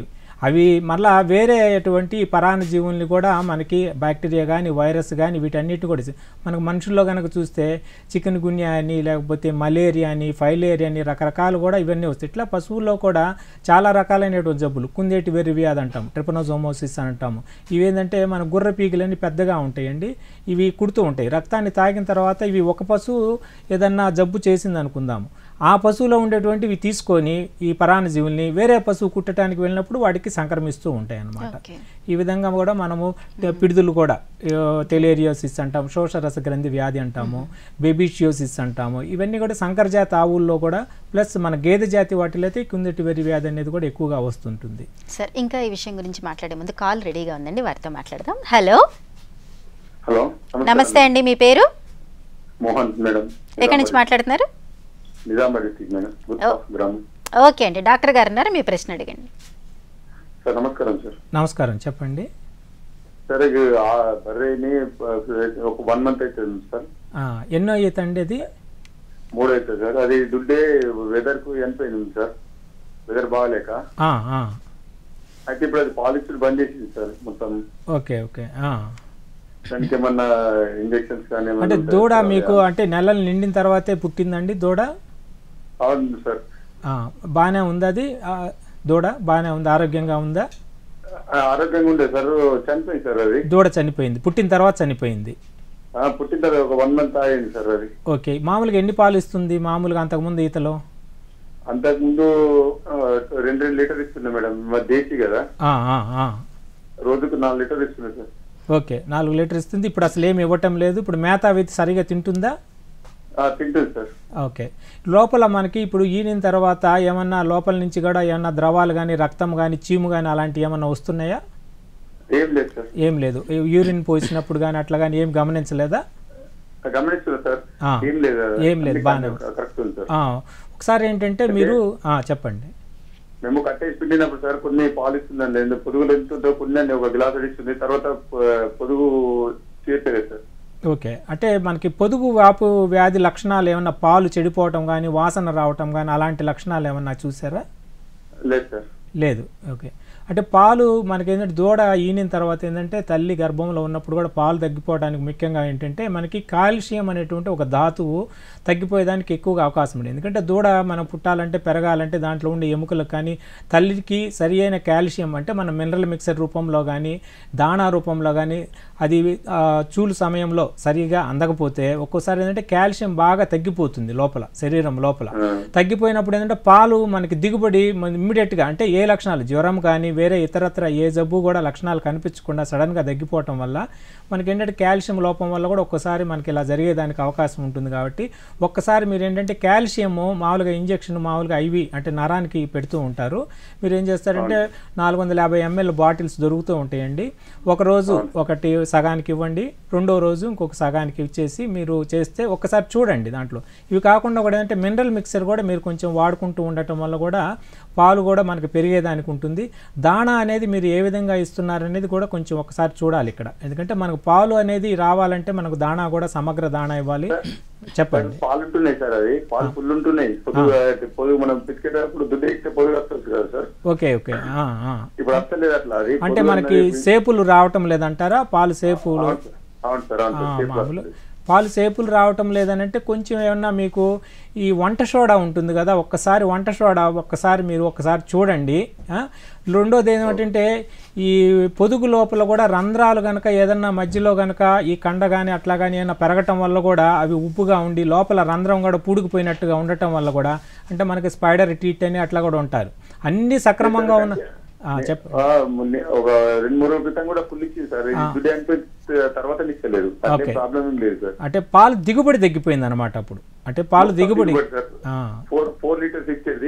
B: అవి మళ్ళా వేరే అటువంటి పరాన్నజీవుల్ని కూడా మనకి బ్యాక్టీరియా కానీ వైరస్ కానీ వీటన్నిటి కూడా ఇస్తాయి. మనకు మనుషుల్లో కనుక చూస్తే చికెన్ గున్యా అని లేకపోతే మలేరియా అని ఫైలేరియా అని రకరకాలు కూడా ఇవన్నీ వస్తాయి ఇట్లా పశువుల్లో కూడా చాలా రకాలైనటువంటి జబ్బులు కుందేటి వెర్రి వ్యాధి అంటాం ట్రిపనోజోమోసిస్ అని అంటాము ఇవేంటంటే మన గుర్ర పీకులన్నీ పెద్దగా ఉంటాయండి ఇవి కుడుతూ ఉంటాయి రక్తాన్ని తాగిన తర్వాత ఇవి ఒక పశువు ఏదన్నా జబ్బు చేసింది అనుకుందాము ఆ పశువులో ఉండేటువంటివి తీసుకొని ఈ పరాన్నజీవుల్ని వేరే పశువు కుట్టడానికి వెళ్ళినప్పుడు వాటికి సంక్రమిస్తూ ఉంటాయి అన్నమాట
A: ఓకే
B: ఈ విధంగా కూడా మనము తె- పిడుదులు కూడా టెలేరియోసిస్ అంటాము శోషరస గ్రంథి వ్యాధి అంటాము బేబీషియోసిస్ అంటాము ఇవన్నీ కూడా సంకరజాతి ఆవుల్లో కూడా ప్లస్ మన గేదె జాతి వాటిలో అయితే కుందటి వెర్రి వ్యాధి అనేది కూడా ఎక్కువగా వస్తుంటుంది
A: సార్ ఇంకా ఈ విషయం గురించి మాట్లాడే ముందు కాల్ రెడీగా ఉందండి వారితో మాట్లాడదాం హలో
D: హలో
A: నమస్తే అండి మీ పేరు
D: మోహన్ మేడం
A: ఎక్కడి నుంచి మాట్లాడుతున్నారు
D: నిజామాబాద్ డిస్ట్రిక్ట్ మేడం గుర్తాఫ్ గ్రామం
A: ఓకే అండి డాక్టర్ గారు ఉన్నారు మీ ప్రశ్న అడగండి
D: సార్ నమస్కారం సార్
B: నమస్కారం చెప్పండి
D: సార్ ఇది ఆ బర్రెని ఆ, ఒక వన్ మంత్ అవుతుంది సార్
B: ఆ, ఎన్నో ఈత అండి అది
D: మూడు అవుతుంది సార్ అది దుడ్డే వెదర్ కు చనిపోయింది సార్ వెదర్ బాగాలేక
B: ఆ, ఆ,
D: అయితే ఇప్పుడు అది పాలిస్టర్ బంద్ చేసింది సార్ మొత్తం
B: ఓకే ఓకే ఆ.
D: దానికి ఏమన్నా ఇంజెక్షన్స్ కానీ ఏమన్నా
B: అంటే
D: ఉంటాయా
B: దూడ
D: సార్?
B: మీకు అంటే నెలలు నిండిన తర్వాతే పుట్టిందండి దూడ
D: అవును సార్
B: ఆ, బాగానే ఉంది అది ఆ, దూడ బాగానే ఉంది ఆరోగ్యంగా ఉందా
D: ఆ, ఆరోగ్యంగా ఉండే సార్ చనిపోయింది సార్ అది
B: దూడ చనిపోయింది పుట్టిన తర్వాత చనిపోయింది
D: ఆ, పుట్టిన తర్వాత ఒక వన్ మంత్ అయింది సార్ అది
B: ఓకే మామూలుగా ఎన్ని పాలు ఇస్తుంది మామూలుగా అంతకుముందు ఈతలో
D: అంతకుముందు ఆ, రెండు రెండు లీటర్ ఇస్తుండే మేడం మా దేశీ కదా
B: ఆ, ఆ, ఆ.
D: రోజుకు నాలుగు లీటర్ ఇస్తుంది సార్
B: ఓకే నాలుగు లీటర్ ఇస్తుంది ఇప్పుడు అసలు ఏమి ఇవ్వటం లేదు ఇప్పుడు మేత అవి సరిగా తింటుందా
D: ఆ, తింటుంది సార్
B: ఓకే లోపల మనకి ఇప్పుడు ఈనిన తర్వాత ఏమన్నా లోపల నుంచి కూడా ఏమన్నా ద్రవాలు కానీ రక్తం కానీ చీము కానీ అలాంటివి ఏమన్నా వస్తున్నాయా
D: ఏం లేదు సార్
B: ఏం లేదు యూరిన్ పోసినప్పుడు కానీ అట్లా కానీ ఏం గమనించలేదా
D: గమనిస్తున్నా సార్
B: ఆ.
D: ఏం లేదు
B: ఏం లేదు, బాగానే ఉంది.
D: కరెక్ట్ ఉంది సార్
B: ఆ, ఒకసారి ఏంటంటే మీరు ఆ, చెప్పండి
D: మేము కట్టేసి పిండినప్పుడు సార్ కొన్ని పాలు ఇస్తుందండి ఎందుకు పొదుగులు ఎంత ఉందో కొన్ని అండి ఒక గ్లాస్ ఇస్తుంది తర్వాత ప- పొదుగు తీర్చలేదు సార్
B: ఓకే అంటే మనకి పొదుగు వాపు వ్యాధి లక్షణాలు ఏమన్నా పాలు చెడిపోవటం కానీ వాసన రావటం కానీ అలాంటి లక్షణాలు ఏమన్నా చూసారా
D: లేదు సార్
B: లేదు ఓకే అంటే పాలు మనకి ఏంటంటే దూడ ఈనిన తర్వాత ఏంటంటే తల్లి గర్భంలో ఉన్నప్పుడు కూడా పాలు తగ్గిపోవడానికి ముఖ్యంగా ఏంటంటే మనకి కాల్షియం అనేటువంటి ఒక ధాతువు తగ్గిపోయేదానికి ఎక్కువగా అవకాశం ఉంది ఎందుకంటే దూడ మనం పుట్టాలంటే పెరగాలంటే దాంట్లో ఉండే ఎముకలకు కానీ తల్లికి సరి అయిన కాల్షియం అంటే మన మినరల్ మిక్సర్ రూపంలో కానీ దాణా రూపంలో కానీ అది ఆ, చూలు సమయంలో సరిగా అందకపోతే ఒక్కోసారి ఏంటంటే కాల్షియం బాగా తగ్గిపోతుంది లోపల శరీరం లోపల తగ్గిపోయినప్పుడు ఏంటంటే పాలు మనకి దిగుబడి ఇమ్మీడియట్గా అంటే ఏ లక్షణాలు జ్వరం కానీ వేరే ఇతరత్ర ఏ జబ్బు కూడా లక్షణాలు కనిపించకుండా సడన్గా తగ్గిపోవటం వల్ల మనకి ఏంటంటే కాల్షియం లోపం వల్ల కూడా ఒక్కసారి మనకి ఇలా జరిగేదానికి అవకాశం ఉంటుంది కాబట్టి ఒక్కసారి మీరు ఏంటంటే కాల్షియం మామూలుగా ఇంజెక్షన్ మామూలుగా ఐవి అంటే నరానికి పెడుతూ ఉంటారు మీరు ఏం చేస్తారంటే నాలుగు వందల యాభై ఎంఎల్ బాటిల్స్ దొరుకుతూ ఉంటాయండి ఒక రోజు ఒకటి సగానికి ఇవ్వండి రెండో రోజు ఇంకొక సగానికి ఇచ్చేసి మీరు చేస్తే ఒక్కసారి చూడండి దాంట్లో ఇవి కాకుండా కూడా ఏంటంటే మినరల్ మిక్సర్ కూడా మీరు కొంచెం వాడుకుంటూ ఉండటం వల్ల కూడా పాలు కూడా మనకి పెరిగేదానికి ఉంటుంది దాణా అనేది మీరు ఏ విధంగా ఇస్తున్నారు అనేది కూడా కొంచెం ఒకసారి చూడాలి ఇక్కడ ఎందుకంటే మనకు పాలు అనేది రావాలంటే మనకు దాణా కూడా సమగ్ర దాణా ఇవ్వాలి చెప్పండి
D: పాలు ఉంటున్నాయి సార్ అది పాలు ఫుల్ ఉంటున్నాయి పొదుగు పొదుగు మనం పిసికేటప్పుడు దుడ్డు ఎక్కితే పొదుగు వస్తుంది కదా సార్
B: ఓకే ఓకే ఆ, ఆ.
D: ఇప్పుడు వస్తలేదు అట్లా అది
B: అంటే
D: పొదుగు
B: మనకి
D: అనేది-
B: సేపులు రావటం లేదంటారా పాలు సేపులు
D: అవును సార్ అవును సార్ అవును
B: ఆ,
D: సార్ సేపు
B: మామూలు
D: వస్తుంది.
B: పాలు సేపులు రావటం లేదనంటే కొంచెం ఏమన్నా మీకు ఈ వంట సోడా ఉంటుంది కదా ఒక్కసారి వంట సోడా ఒక్కసారి మీరు ఒక్కసారి చూడండి ఆ? రెండోది ఏమిటంటే ఈ పొదుగు లోపల కూడా రంధ్రాలు కనుక ఏదన్నా మధ్యలో కనుక ఈ కండ కానీ అట్లా కానీ ఏమైనా పెరగటం వల్ల కూడా అవి ఉప్పుగా ఉండి లోపల రంధ్రం కూడా పూడుకుపోయినట్టుగా ఉండటం వల్ల కూడా అంటే మనకి స్పైడర్ టీట్ అని అట్లా కూడా ఉంటారు అన్నీ సక్రమంగా ఉన్న ఆ, చెప్ప
D: ఆ, మొన్న ఒక రెండు మూడు రోజుల క్రితం కూడా ఫుల్ ఇచ్చింది సార్ ఇది దుడ్డు అనిపోయిన తర్వాత ఇస్తలేదు అదే
B: ఓకే.
D: ప్రాబ్లం ఏం లేదు సార్
B: అంటే పాలు దిగుబడి తగ్గిపోయింది అనమాట అప్పుడు అంటే పాలు దిగుబడి ఆ.
D: ఫోర్ ఫోర్ లీటర్స్ ఇచ్చేది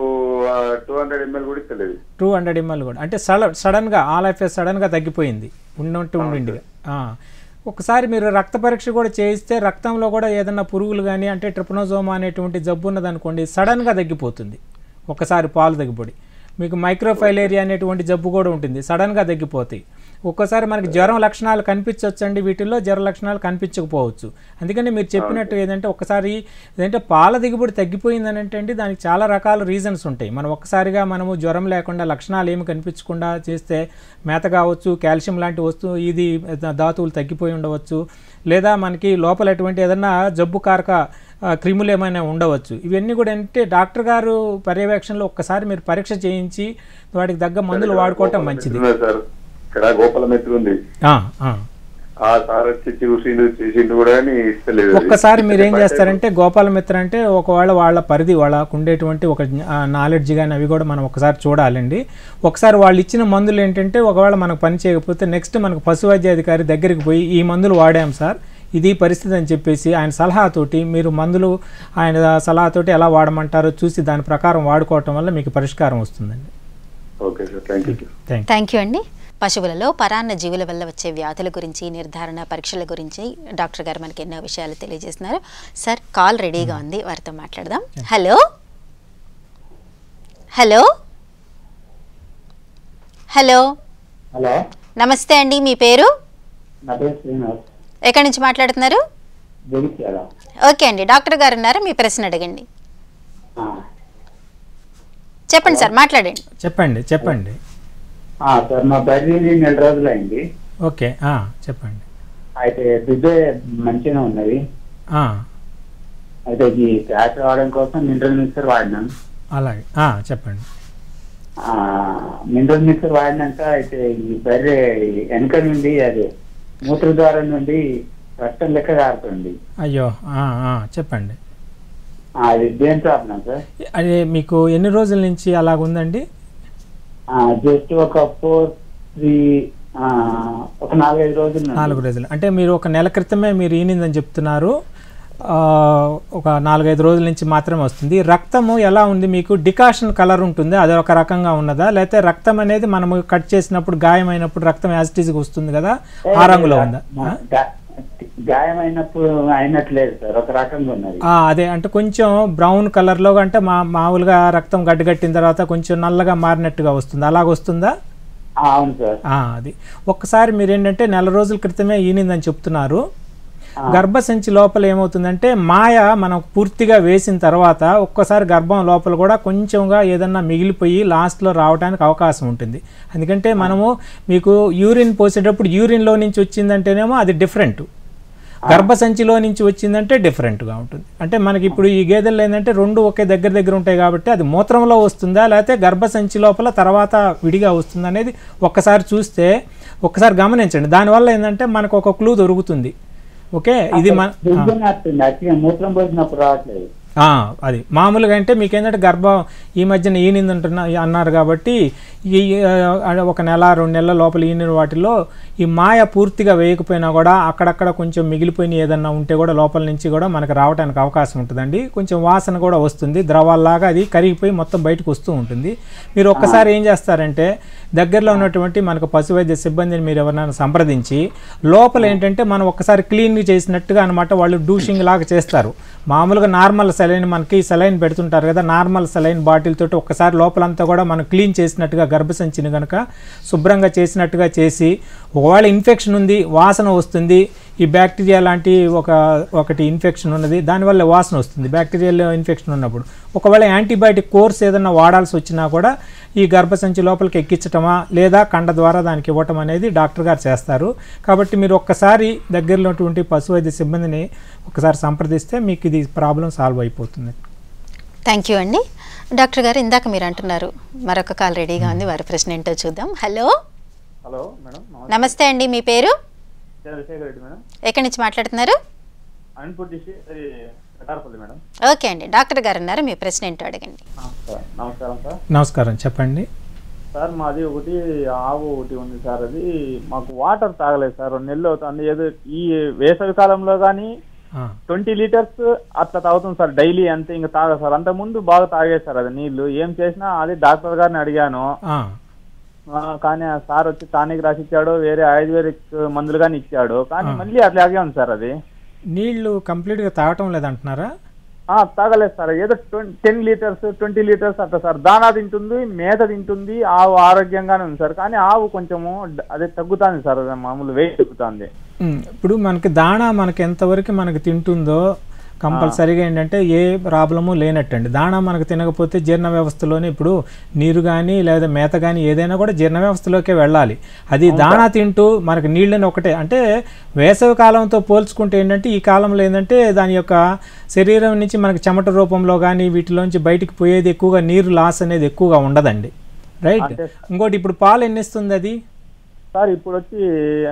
D: టూ హండ్రెడ్ ఎంఎల్ కూడా ఇస్తలేదు
B: టూ హండ్రెడ్ ఎంఎల్ కూడా అంటే సడ సడన్గా ఆల్ ఆఫ్ సడన్గా తగ్గిపోయింది ఉన్నట్టు ఉండిండిగా ఆ. ఒకసారి మీరు రక్త పరీక్ష కూడా చేయిస్తే రక్తంలో కూడా ఏదైనా పురుగులు కానీ అంటే ట్రిపనోజోమా అనేటువంటి జబ్బు ఉన్నదనుకోండి సడన్గా తగ్గిపోతుంది ఒకసారి పాలు తగ్గిపోయి మీకు మైక్రోఫైలేరియా అనేటువంటి జబ్బు కూడా ఉంటుంది సడన్గా తగ్గిపోతాయి ఒక్కోసారి మనకి జ్వరం లక్షణాలు కనిపించవచ్చండి వీటిల్లో జ్వర లక్షణాలు కనిపించకపోవచ్చు అందుకని మీరు చెప్పినట్టు ఏదంటే ఒకసారి ఏదంటే పాల దిగుబడి తగ్గిపోయిందని అంటే అండి దానికి చాలా రకాల రీజన్స్ ఉంటాయి మనం ఒక్కసారిగా మనము జ్వరం లేకుండా లక్షణాలు ఏమి కనిపించకుండా చేస్తే మేత కావచ్చు కాల్షియం లాంటి వస్తువు ఇది ధాతువులు తగ్గిపోయి ఉండవచ్చు లేదా మనకి లోపల ఎటువంటి ఏదన్నా జబ్బు కారక ఆ, క్రిములు ఏమైనా ఉండవచ్చు ఇవన్నీ కూడా అంటే డాక్టర్ గారు పర్యవేక్షణలో ఒక్కసారి మీరు పరీక్ష చేయించి వాటికి తగ్గ మందులు వాడుకోవటం మంచిది
D: ఉన్నది సార్ ఇక్కడ గోపాల మెత్రి ఉంది
B: ఆ, ఆ.
D: ఆ సార్ వచ్చి చూసిండు చేసిండు కూడా కానీ ఇస్తలేదు అది.
B: ఒక్కసారి మీరు ఏం చేస్తారంటే గోపాల మిత్ర అంటే ఒకవేళ వాళ్ళ పరిధి వాళ్ళకు ఉండేటువంటి ఒక నాలెడ్జ్ కానీ అవి కూడా మనం ఒకసారి చూడాలండి ఒకసారి వాళ్ళు ఇచ్చిన మందులు ఏంటంటే ఒకవేళ మనకు పని చేయకపోతే నెక్స్ట్ మనకు పశు వైద్యాధికారి దగ్గరికి పోయి ఈ మందులు వాడాం సార్ ఇది పరిస్థితి అని చెప్పేసి ఆయన సలహాతోటి మీరు మందులు ఆయన సలహాతోటి ఎలా వాడమంటారో చూసి దాని ప్రకారం వాడుకోవటం వల్ల మీకు పరిష్కారం వస్తుందండి
D: okay sir thank you
B: thank
A: thank you అండి పశువులలో పరాన్న జీవుల వల్ల వచ్చే వ్యాధుల గురించి నిర్ధారణ పరీక్షల గురించి డాక్టర్ గారు మనకి ఎన్నో విషయాలు తెలియజేస్తున్నారు సార్ కాల్ రెడీగా ఉంది వారితో మాట్లాడదాం హలో హలో హలో
C: హలో
A: నమస్తే అండి మీ పేరు
C: నా పేరు శ్రీనివాస్
A: ఎక్కడి నుంచి మాట్లాడుతున్నారు
C: జగిత్యాల
A: ఓకే అండి డాక్టర్ గారు ఉన్నారు మీ ప్రశ్న అడగండి
C: ఆ.
A: చెప్పండి సార్ మాట్లాడండి
B: చెప్పండి చెప్పండి
C: ఆ, సార్ మా బర్రెని నెల రోజులైంది
B: ఓకే ఆ, చెప్పండి
C: అయితే బిడ్డ మంచిగా ఉన్నది
B: ఆ,
C: అయితే ఈ ప్యాచ్ వాడడం కోసం మినరల్ మిక్సర్ వాడినాం
B: అలాగే ఆ, చెప్పండి
C: ఆ, మినరల్ మిక్సర్ వాడినాక అయితే ఈ బర్రె వెనక నుండి అది మూత్రద్వారం నుండి రక్తం లెక్క కారుతుంది
B: అయ్యో ఆ, ఆ, చెప్పండి
C: ఆ, అది దేని ప్రాబ్లం సార్
B: అదే మీకు ఎన్ని రోజుల నుంచి అలాగుందండి
C: జస్ట్ ఒక ఫోర్ త్రీ ఒక నాలుగైదు రోజులు నుండి.
B: నాలుగు రోజులు అంటే మీరు ఒక నెల క్రితమే మీరు ఈనిందని చెప్తున్నారు ఆ, ఒక నాలుగైదు రోజుల నుంచి మాత్రమే వస్తుంది రక్తము ఎలా ఉంది మీకు డికాషన్ కలర్ ఉంటుంది అది ఒక రకంగా ఉన్నదా లేకపోతే రక్తం అనేది మనము కట్ చేసినప్పుడు గాయమైనప్పుడు రక్తం యాసిటీస్కి వస్తుంది కదా ఆ రంగులో ఉందా
C: మా- గా- గాయమైనప్పుడు అయినట్లేదు సార్ ఒక రకంగా ఉన్నది
B: ఆ, అదే అంటే కొంచెం బ్రౌన్ కలర్లో అంటే మా మామూలుగా రక్తం గడ్డగట్టిన తర్వాత కొంచెం నల్లగా మారినట్టుగా వస్తుంది అలాగ వస్తుందా
C: ఆ, అవును సార్
B: ఆ, అది ఒక్కసారి మీరు ఏంటంటే నెల రోజుల క్రితమే ఈనిందని చెప్తున్నారు గర్భసంచి లోపల ఏమవుతుందంటే మాయ మనం పూర్తిగా వేసిన తర్వాత ఒక్కసారి గర్భం లోపల కూడా కొంచెంగా ఏదన్నా మిగిలిపోయి లాస్ట్లో రావడానికి అవకాశం ఉంటుంది ఎందుకంటే మనము మీకు యూరిన్ పోసేటప్పుడు యూరిన్లో నుంచి వచ్చిందంటేనేమో అది డిఫరెంట్ గర్భసంచిలో నుంచి వచ్చిందంటే డిఫరెంట్గా ఉంటుంది అంటే మనకి ఇప్పుడు ఈ గేదెలు ఏంటంటే రెండు ఒకే దగ్గర దగ్గర ఉంటాయి కాబట్టి అది మూత్రంలో వస్తుందా లేకపోతే గర్భసంచి లోపల తర్వాత విడిగా వస్తుందా అనేది ఒక్కసారి చూస్తే ఒక్కసారి గమనించండి దానివల్ల ఏంటంటే మనకు ఒక క్లూ దొరుకుతుంది ఓకే ఇది మన ఆ.
C: దుర్గం వస్తుంది అట్లా మూత్రం పోసినప్పుడు రావట్లేదు
B: ఆ, అది మామూలుగా అంటే మీకు ఏంటంటే గర్భం ఈ మధ్యన ఈనింది అంటున్నా అన్నారు కాబట్టి ఈ ఆ, ఒక నెల రెండు నెలల లోపల ఈనిన వాటిలో ఈ మాయ పూర్తిగా వేయకపోయినా కూడా అక్కడక్కడ కొంచెం మిగిలిపోయిన ఏదన్నా ఉంటే కూడా లోపల నుంచి కూడా మనకు రావడానికి అవకాశం ఉంటుందండి కొంచెం వాసన కూడా వస్తుంది ద్రవాల్లాగా అది కరిగిపోయి మొత్తం బయటకు వస్తూ ఉంటుంది మీరు ఒక్కసారి ఏం చేస్తారంటే దగ్గరలో ఉన్నటువంటి మనకు పశు వైద్య సిబ్బందిని మీరు ఎవరైనా సంప్రదించి లోపల ఏంటంటే మనం ఒక్కసారి క్లీన్ చేసినట్టుగా అనమాట వాళ్ళు డూషింగ్ లాగా చేస్తారు మామూలుగా నార్మల్ సెలైన్ మనకి సెలైన్ పెడుతుంటారు కదా నార్మల్ సెలైన్ బాటిల్ తోటి ఒక్కసారి లోపలంతా కూడా మనం క్లీన్ చేసినట్టుగా గర్భసంచిని కనుక శుభ్రంగా చేసినట్టుగా చేసి ఒకవేళ ఇన్ఫెక్షన్ ఉంది వాసన వస్తుంది ఈ బ్యాక్టీరియా లాంటి ఒక ఒకటి ఇన్ఫెక్షన్ ఉన్నది దానివల్ల వాసన వస్తుంది బ్యాక్టీరియల్ ఇన్ఫెక్షన్ ఉన్నప్పుడు ఒకవేళ యాంటీబయాటిక్ కోర్స్ ఏదైనా వాడాల్సి వచ్చినా కూడా ఈ గర్భసంచి లోపలికి ఎక్కించటమా లేదా కండ ద్వారా దానికి ఇవ్వటం అనేది డాక్టర్ గారు చేస్తారు కాబట్టి మీరు ఒక్కసారి దగ్గరలో ఉన్నటువంటి పశు వైద్య సిబ్బందిని ఒకసారి సంప్రదిస్తే మీకు ఇది ప్రాబ్లం సాల్వ్ అయిపోతుంది
A: థ్యాంక్ యూ అండి డాక్టర్ గారు ఇందాక మీరు అంటున్నారు మరొక కాల్ రెడీగా ఉంది వారి ప్రశ్న ఏంటో చూద్దాం హలో
C: హలో మేడం
A: నమస్తే అండి మీ పేరు
C: చంద్రశేఖర్ రెడ్డి మేడం
A: ఎక్కడి నుంచి మాట్లాడుతున్నారు
C: అన్పూర్ డిస్ట్రిక్ట్ కటారపల్లి మేడం
A: ఓకే అండి డాక్టర్ గారు ఉన్నారు మీ ప్రశ్న ఏంటో అడగండి
C: సార్ నమస్కారం సార్
B: నమస్కారం చెప్పండి
C: సార్ మాది ఒకటి ఆవు ఒకటి ఉంది సార్ అది మాకు వాటర్ తాగలేదు సార్ రెండు నెలలు అవుతుంది ఏదో ఈ వేసవి కాలంలో కానీ
B: ఆ,
C: ట్వంటీ లీటర్స్ అట్లా తాగుతుంది సార్ డైలీ అంతే ఇంకా తాగ సార్ అంత ముందు బాగా తాగేది సార్ అది నీళ్లు ఏం చేసినా అది డాక్టర్ గారిని అడిగాను
B: ఆ,
C: ఆ, కానీ ఆ సార్ వచ్చి టానిక్ రాసి ఇచ్చాడు వేరే ఆయుర్వేదిక్ మందులు కానీ ఇచ్చాడు కానీ
B: ఆ.
C: మళ్ళీ అట్లాగే ఉంది సార్ అది
B: నీళ్లు కంప్లీట్గా తాగటం లేదంటున్నారా
E: ఆ, తాగలేదు సార్ ఏదో టెన్ లీటర్స్ ట్వంటీ లీటర్స్ అట్లా సార్ దానా తింటుంది మేత తింటుంది ఆవు ఆరోగ్యంగానే ఉంది సార్ కానీ ఆవు కొంచెము డ- అదే తగ్గుతుంది సార్ అదే మామూలు వెయిట్ తగ్గుతుంది
B: ఉమ్, ఇప్పుడు మనకి దాణా మనకి ఎంతవరకు మనకి తింటుందో కంపల్సరీగా ఏంటంటే ఏ ప్రాబ్లము లేనట్టండి దాణా మనకు తినకపోతే జీర్ణ వ్యవస్థలోనే ఇప్పుడు నీరు కానీ లేదా మేత కానీ ఏదైనా కూడా జీర్ణ వ్యవస్థలోకే వెళ్ళాలి అది దాణా తింటూ మనకి నీళ్ళని ఒకటే అంటే వేసవి కాలంతో పోల్చుకుంటే ఏంటంటే ఈ కాలంలో ఏంటంటే దాని యొక్క శరీరం నుంచి మనకి చెమట రూపంలో కానీ వీటిలోంచి బయటికి పోయేది ఎక్కువగా నీరు లాస్ అనేది ఎక్కువగా ఉండదండి రైట్
E: అంటే
B: ఇంకోటి ఇప్పుడు పాలు ఎన్ని ఇస్తుంది అది
E: సార్ ఇప్పుడు వచ్చి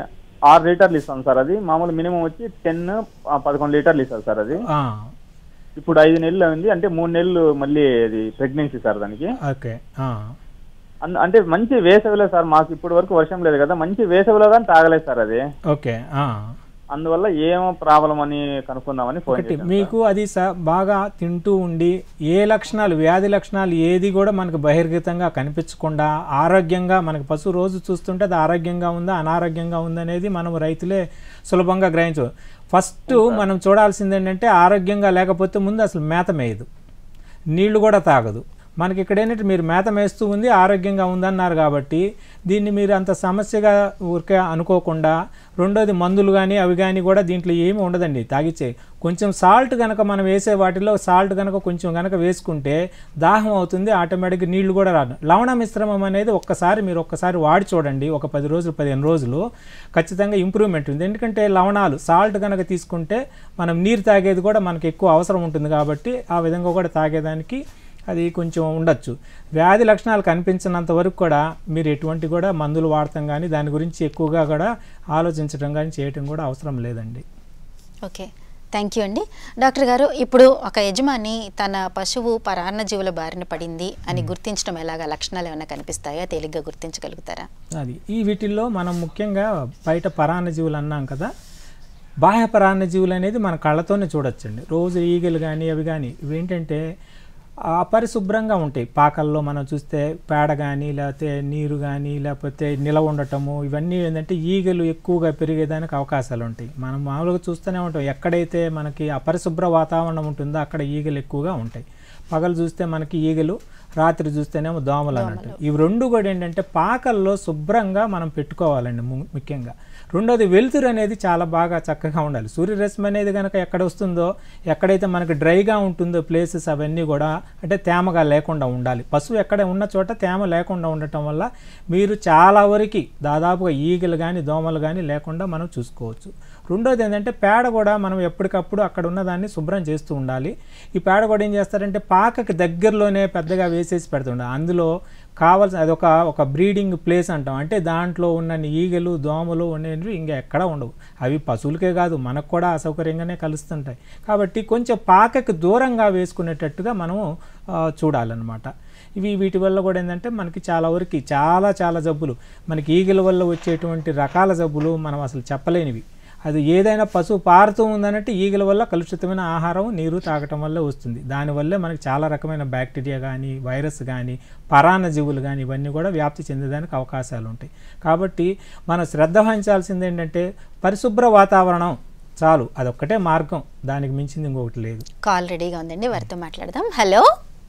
E: ఆరు లీటర్లు ఇస్తాం సార్ అది మామూలు మినిమం వచ్చి టెన్ పదకొండు లీటర్లు ఇస్తారు సార్ అది
B: ఆ,
E: ఇప్పుడు ఐదు నెలలు అయింది అంటే మూడు నెలలు మళ్ళీ అది ప్రెగ్నెన్సీ సార్ దానికి
B: ఓకే ఆ.
E: అన్- అంటే మంచి వేసవిలో సార్ మాకు ఇప్పుడు వరకు వర్షం లేదు కదా మంచి వేసవిలో కానీ తాగలేదు సార్ అది
B: ఓకే ఆ.
E: అందువల్ల ఏమో ప్రాబ్లం అని కనుక్కుందామని ఫోన్
B: ఒకటి
E: చేశాను
B: మీకు అది స- బాగా తింటూ ఉండి ఏ లక్షణాలు వ్యాధి లక్షణాలు ఏది కూడా మనకు బహిర్గతంగా కనిపించకుండా ఆరోగ్యంగా మనకు పశువు రోజు చూస్తుంటే అది ఆరోగ్యంగా ఉందా అనారోగ్యంగా ఉందా అనేది మనం రైతులే సులభంగా గ్రహించు ఫస్ట్ మనం చూడాల్సింది ఏంటంటే ఆరోగ్యంగా లేకపోతే ముందు అసలు మేత మేయదు నీళ్లు కూడా తాగదు మనకి ఇక్కడ ఏంటంటే మీరు మేత మేస్తూ ఉంది ఆరోగ్యంగా ఉందన్నారు కాబట్టి దీన్ని మీరు అంత సమస్యగా ఊరికే అనుకోకుండా రెండోది మందులు కానీ అవి కానీ కూడా దీంట్లో ఏమీ ఉండదండి తాగిచ్చే కొంచెం సాల్ట్ కనుక మనం వేసే వాటిలో సాల్ట్ కనుక కొంచెం కనుక వేసుకుంటే దాహం అవుతుంది ఆటోమేటిక్గా నీళ్లు కూడా రాదు లవణ మిశ్రమం అనేది ఒక్కసారి మీరు ఒక్కసారి వాడి చూడండి ఒక పది రోజులు పదిహేను రోజులు ఖచ్చితంగా ఇంప్రూవ్మెంట్ ఉంది ఎందుకంటే లవణాలు సాల్ట్ కనుక తీసుకుంటే మనం నీరు తాగేది కూడా మనకి ఎక్కువ అవసరం ఉంటుంది కాబట్టి ఆ విధంగా కూడా తాగేదానికి అది కొంచెం ఉండొచ్చు వ్యాధి లక్షణాలు కనిపించినంత వరకు కూడా మీరు ఎటువంటి కూడా మందులు వాడటం కానీ దాని గురించి ఎక్కువగా కూడా ఆలోచించడం కానీ చేయటం కూడా అవసరం లేదండి
A: ఓకే థ్యాంక్ యూ అండి డాక్టర్ గారు ఇప్పుడు ఒక యజమాని తన పశువు పరాన్న జీవుల బారిన పడింది అని గుర్తించడం ఎలాగా లక్షణాలు ఏమైనా కనిపిస్తాయా తేలిగ్గా గుర్తించగలుగుతారా
B: అది ఈ వీటిల్లో మనం ముఖ్యంగా బయట పరాన్నజీవులు అన్నాం కదా బాహ్య పరాన్నజీవులు అనేది మన కళ్ళతోనే చూడొచ్చండి రోజు ఈగలు కానీ అవి కానీ ఇవేంటంటే అపరిశుభ్రంగా ఉంటాయి పాకల్లో మనం చూస్తే పేడ కానీ లేకపోతే నీరు కానీ లేకపోతే నిలవ ఉండటము ఇవన్నీ ఏంటంటే ఈగలు ఎక్కువగా పెరిగేదానికి అవకాశాలు ఉంటాయి మనం మామూలుగా చూస్తూనే ఉంటాం ఎక్కడైతే మనకి అపరిశుభ్ర వాతావరణం ఉంటుందో అక్కడ ఈగలు ఎక్కువగా ఉంటాయి పగలు చూస్తే మనకి ఈగలు రాత్రి చూస్తేనేమో దోమలు అన్నట్టు ఇవి రెండు కూడా ఏంటంటే పాకల్లో శుభ్రంగా మనం పెట్టుకోవాలండి ము- ముఖ్యంగా రెండోది వెలుతురు అనేది చాలా బాగా చక్కగా ఉండాలి సూర్యరశ్మి అనేది కనుక ఎక్కడ వస్తుందో ఎక్కడైతే మనకి డ్రైగా ఉంటుందో ప్లేసెస్ అవన్నీ కూడా అంటే తేమగా లేకుండా ఉండాలి పశువు ఎక్కడ ఉన్న చోట తేమ లేకుండా ఉండటం వల్ల మీరు చాలా వరకు దాదాపుగా ఈగలు కానీ దోమలు కానీ లేకుండా మనం చూసుకోవచ్చు రెండోది ఏంటంటే పేడ కూడా మనం ఎప్పటికప్పుడు అక్కడ ఉన్నదాన్ని శుభ్రం చేస్తూ ఉండాలి ఈ పేడ కూడా ఏం చేస్తారంటే పాకకి దగ్గరలోనే పెద్దగా వేసేసి పెడుతుండాలి అందులో కావాల్సిన అదొక ఒక బ్రీడింగ్ ప్లేస్ అంటాం అంటే దాంట్లో ఉన్న ఈగలు దోమలు ఉండేవి ఇంకా ఎక్కడ ఉండవు అవి పశువులకే కాదు మనకు కూడా అసౌకర్యంగానే కలుస్తుంటాయి కాబట్టి కొంచెం పాకకి దూరంగా వేసుకునేటట్టుగా మనం ఆ, చూడాలన్నమాట ఇవి వీటి వల్ల కూడా ఏంటంటే మనకి చాలా వరకు చాలా చాలా జబ్బులు మనకి ఈగల వల్ల వచ్చేటువంటి రకాల జబ్బులు మనం అసలు చెప్పలేనివి అది ఏదైనా పశువు పారుతూ ఉందనంటే ఈగల వల్ల కలుషితమైన ఆహారం నీరు తాగటం వల్ల వస్తుంది దానివల్లే మనకి చాలా రకమైన బ్యాక్టీరియా కానీ వైరస్ కానీ పరాన్న జీవులు కానీ ఇవన్నీ కూడా వ్యాప్తి చెందేదానికి అవకాశాలు ఉంటాయి కాబట్టి మనం శ్రద్ధ వహించాల్సింది ఏంటంటే పరిశుభ్ర వాతావరణం చాలు అదొక్కటే మార్గం దానికి మించింది ఇంకొకటి లేదు
A: కాల్ రెడీగా ఉందండి వారితో మాట్లాడదాం హలో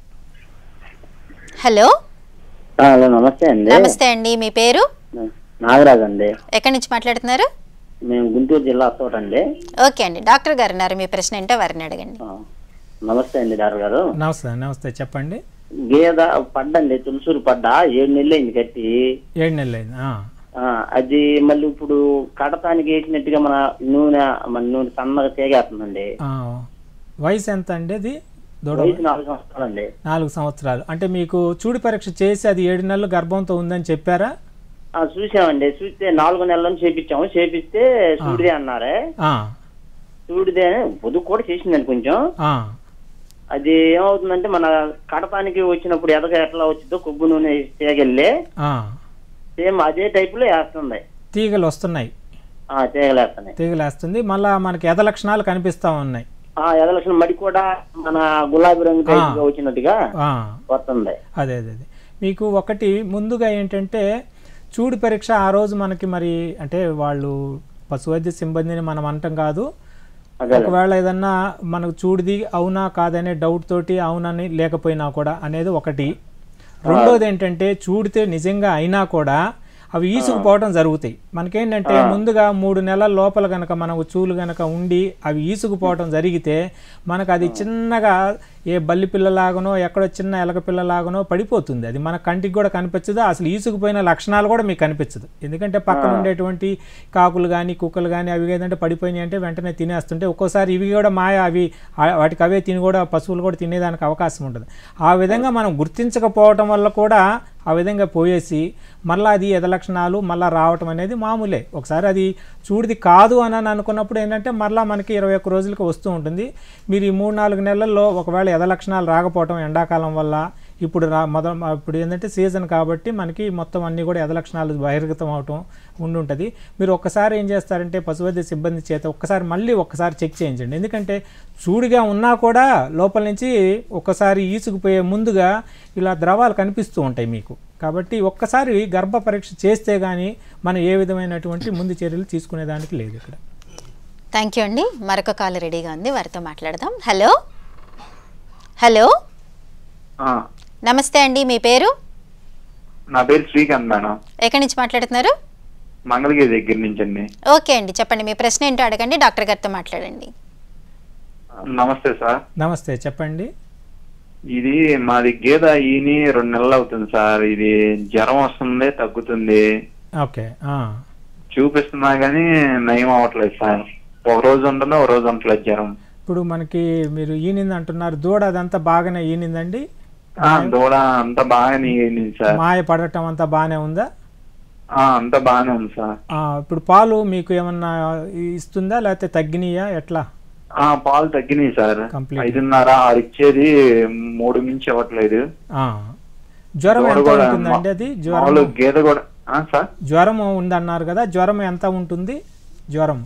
A: హలో
F: హలో నమస్తే అండి
A: నమస్తే అండి మీ పేరు
F: నాగరాజ్ అండి
A: ఎక్కడి నుంచి మాట్లాడుతున్నారు
F: మేము గుంటూరు జిల్లా తోటండి
A: ఓకే అండి డాక్టర్ గారు ఉన్నారు మీ ప్రశ్న ఏంటో వారిని అడగండి
F: ఆ, నమస్తే అండి డాక్టర్ గారు
B: నమస్తే నమస్తే చెప్పండి
F: గేద పడ్డండి తులసూరు పడ్డ ఏడు నెలలు అయింది కట్టి
B: ఏడు నెలలు అయింది ఆ.
F: ఆ, అది మళ్ళీ ఇప్పుడు కడతానికి వేసినట్టుగా మన నూనె మన నూనె సన్నగా తేగేస్తుందండి
B: ఆ. వయసు ఎంత అండి అది దూడ
F: వయసు నాలుగు సంవత్సరాలండి
B: నాలుగు సంవత్సరాలు అంటే మీకు చూడి పరీక్ష చేసి అది ఏడు నెలలు గర్భంతో ఉందని చెప్పారా
F: ఆ, చూసామండి చూస్తే నాలుగు నెలలను చేపించాము చేపిస్తే సూడిదే అన్నారే
B: ఆ,
F: సూడిదే పొదుగు కూడా చేసిందండి కొంచెం
B: ఆ,
F: అది ఏమవుతుందంటే మన కడతానికి వచ్చినప్పుడు ఎదగ ఎట్లా వచ్చిందో కొబ్బు నూనె తేగెళ్ళి
B: ఆ.
F: సేమ్ అదే టైప్ లో వేస్తుంది
B: తీగలు వస్తున్నాయి
F: ఆ తేగలేస్తున్నాయి
B: తీగలు వేస్తుంది మళ్ళా మనకి ఎద లక్షణాలు కనిపిస్తా ఉన్నాయి
F: ఆ ఎదలక్షణ మడి కూడా మన గులాబీ రంగు టైప్ గా వచ్చినట్టుగా
B: ఆ,
F: వస్తుంది
B: అదే అదే అదే మీకు ఒకటి ముందుగా ఏంటంటే చూడు పరీక్ష ఆ రోజు మనకి మరి అంటే వాళ్ళు పశువైద్య సిబ్బందిని మనం అంటాం కాదు
F: అదే
B: ఒకవేళ ఏదన్నా మనకు చూడిది అవునా కాదనే డౌట్ తోటి అవునని లేకపోయినా కూడా అనేది ఒకటి రెండోది ఏంటంటే చూడితే నిజంగా అయినా కూడా అవి ఈసుకుపోవడం జరుగుతాయి మనకేంటంటే ముందుగా మూడు నెలల లోపల గనక మనకు చూలు గనక ఉండి అవి ఈసుకుపోవడం జరిగితే మనకు అది చిన్నగా ఏ బల్లి పిల్లలాగనో ఎక్కడో చిన్న ఎలక పిల్లలాగనో పడిపోతుంది అది మన కంటికి కూడా కనిపించదు అసలు ఈసుకుపోయిన లక్షణాలు కూడా మీకు కనిపించదు ఎందుకంటే పక్కన ఉండేటువంటి కాకులు కానీ కుక్కలు కానీ అవి ఏదంటే పడిపోయినాయి అంటే వెంటనే తినేస్తుంటే ఒక్కోసారి ఇవి కూడా మాయ అవి ఆ- వాటికి అవే తిని కూడా పశువులు కూడా తినేదానికి అవకాశం ఉంటుంది ఆ విధంగా మనం గుర్తించకపోవటం వల్ల కూడా ఆ విధంగా పోయేసి మళ్ళీ అది ఎద లక్షణాలు మళ్ళీ రావటం అనేది మామూలే ఒకసారి అది చూడిది కాదు అని అని అనుకున్నప్పుడు ఏంటంటే మళ్ళీ మనకి ఇరవై ఒక్క రోజులకి వస్తూ ఉంటుంది మీరు ఈ మూడు నాలుగు నెలల్లో ఒకవేళ ఎద లక్షణాలు రాకపోవటం ఎండాకాలం వల్ల ఇప్పుడు రా మొదల ఇప్పుడు ఏంటంటే సీజన్ కాబట్టి మనకి మొత్తం అన్నీ కూడా ఎద లక్షణాలు బహిర్గతం అవటం ఉండుంటుంది మీరు ఒక్కసారి ఏం చేస్తారంటే పశువైద్య సిబ్బంది చేత ఒక్కసారి మళ్ళీ ఒక్కసారి చెక్ చేయించండి ఎందుకంటే చూడిగా ఉన్నా కూడా లోపల నుంచి ఒక్కసారి ఈసుకుపోయే ముందుగా ఇలా ద్రవాలు కనిపిస్తూ ఉంటాయి మీకు కాబట్టి ఒక్కసారి గర్భ పరీక్ష చేస్తే కానీ మనం ఏ విధమైనటువంటి ముందు చర్యలు తీసుకునేదానికి లేదు ఇక్కడ
A: థ్యాంక్ యూ అండి మరొక కాల్ రెడీగా ఉంది వారితో మాట్లాడదాం హలో హలో
G: ఆ,
A: నమస్తే అండి మీ పేరు
G: నా పేరు శ్రీకాంత్ మేడం
A: ఎక్కడి నుంచి మాట్లాడుతున్నారు
G: మంగళగిరి దగ్గర నుంచి అండి
A: ఓకే అండి చెప్పండి మీ ప్రశ్న ఏంటో అడగండి డాక్టర్ గారితో మాట్లాడండి
G: నమస్తే సార్
B: నమస్తే చెప్పండి
G: ఇది మాది గేద ఈని రెండు నెలలు అవుతుంది సార్ ఇది జ్వరం వస్తుంది తగ్గుతుంది
B: ఓకే ఆ.
G: చూపిస్తున్నా గానీ నయం అవ్వట్లేదు సార్ ఒక రోజు ఉంటుంది ఒక రోజు ఉండట్లేదు జ్వరం
B: ఇప్పుడు మనకి మీరు ఈనింది అంటున్నారు దూడ అదంతా బాగానే ఈనిందండి
G: ఆ, దూడ అంతా బాగా నీగింది సార్
B: మాయ పడటం అంతా బాగానే ఉందా
G: ఆ, అంతా బాగానే ఉంది సార్
B: ఆ, ఇప్పుడు పాలు మీకు ఏమన్నా ఇస్తుందా లేకపోతే తగ్గినాయా ఎట్లా
G: ఆ పాలు తగ్గినాయి సార్
B: Complete.
G: ఐదున్నర ఆరు ఇచ్చేది మూడు మించి ఇవ్వట్లేదు
B: ఆ. జ్వరం
G: దూడ
B: ఎంత
G: కూడా
B: ఉంటుందండి అది జ్వరం
G: మామూలు గేదె కూడా ఆ, సార్
B: జ్వరం ఉందన్నారు కదా జ్వరం ఎంత ఉంటుంది జ్వరం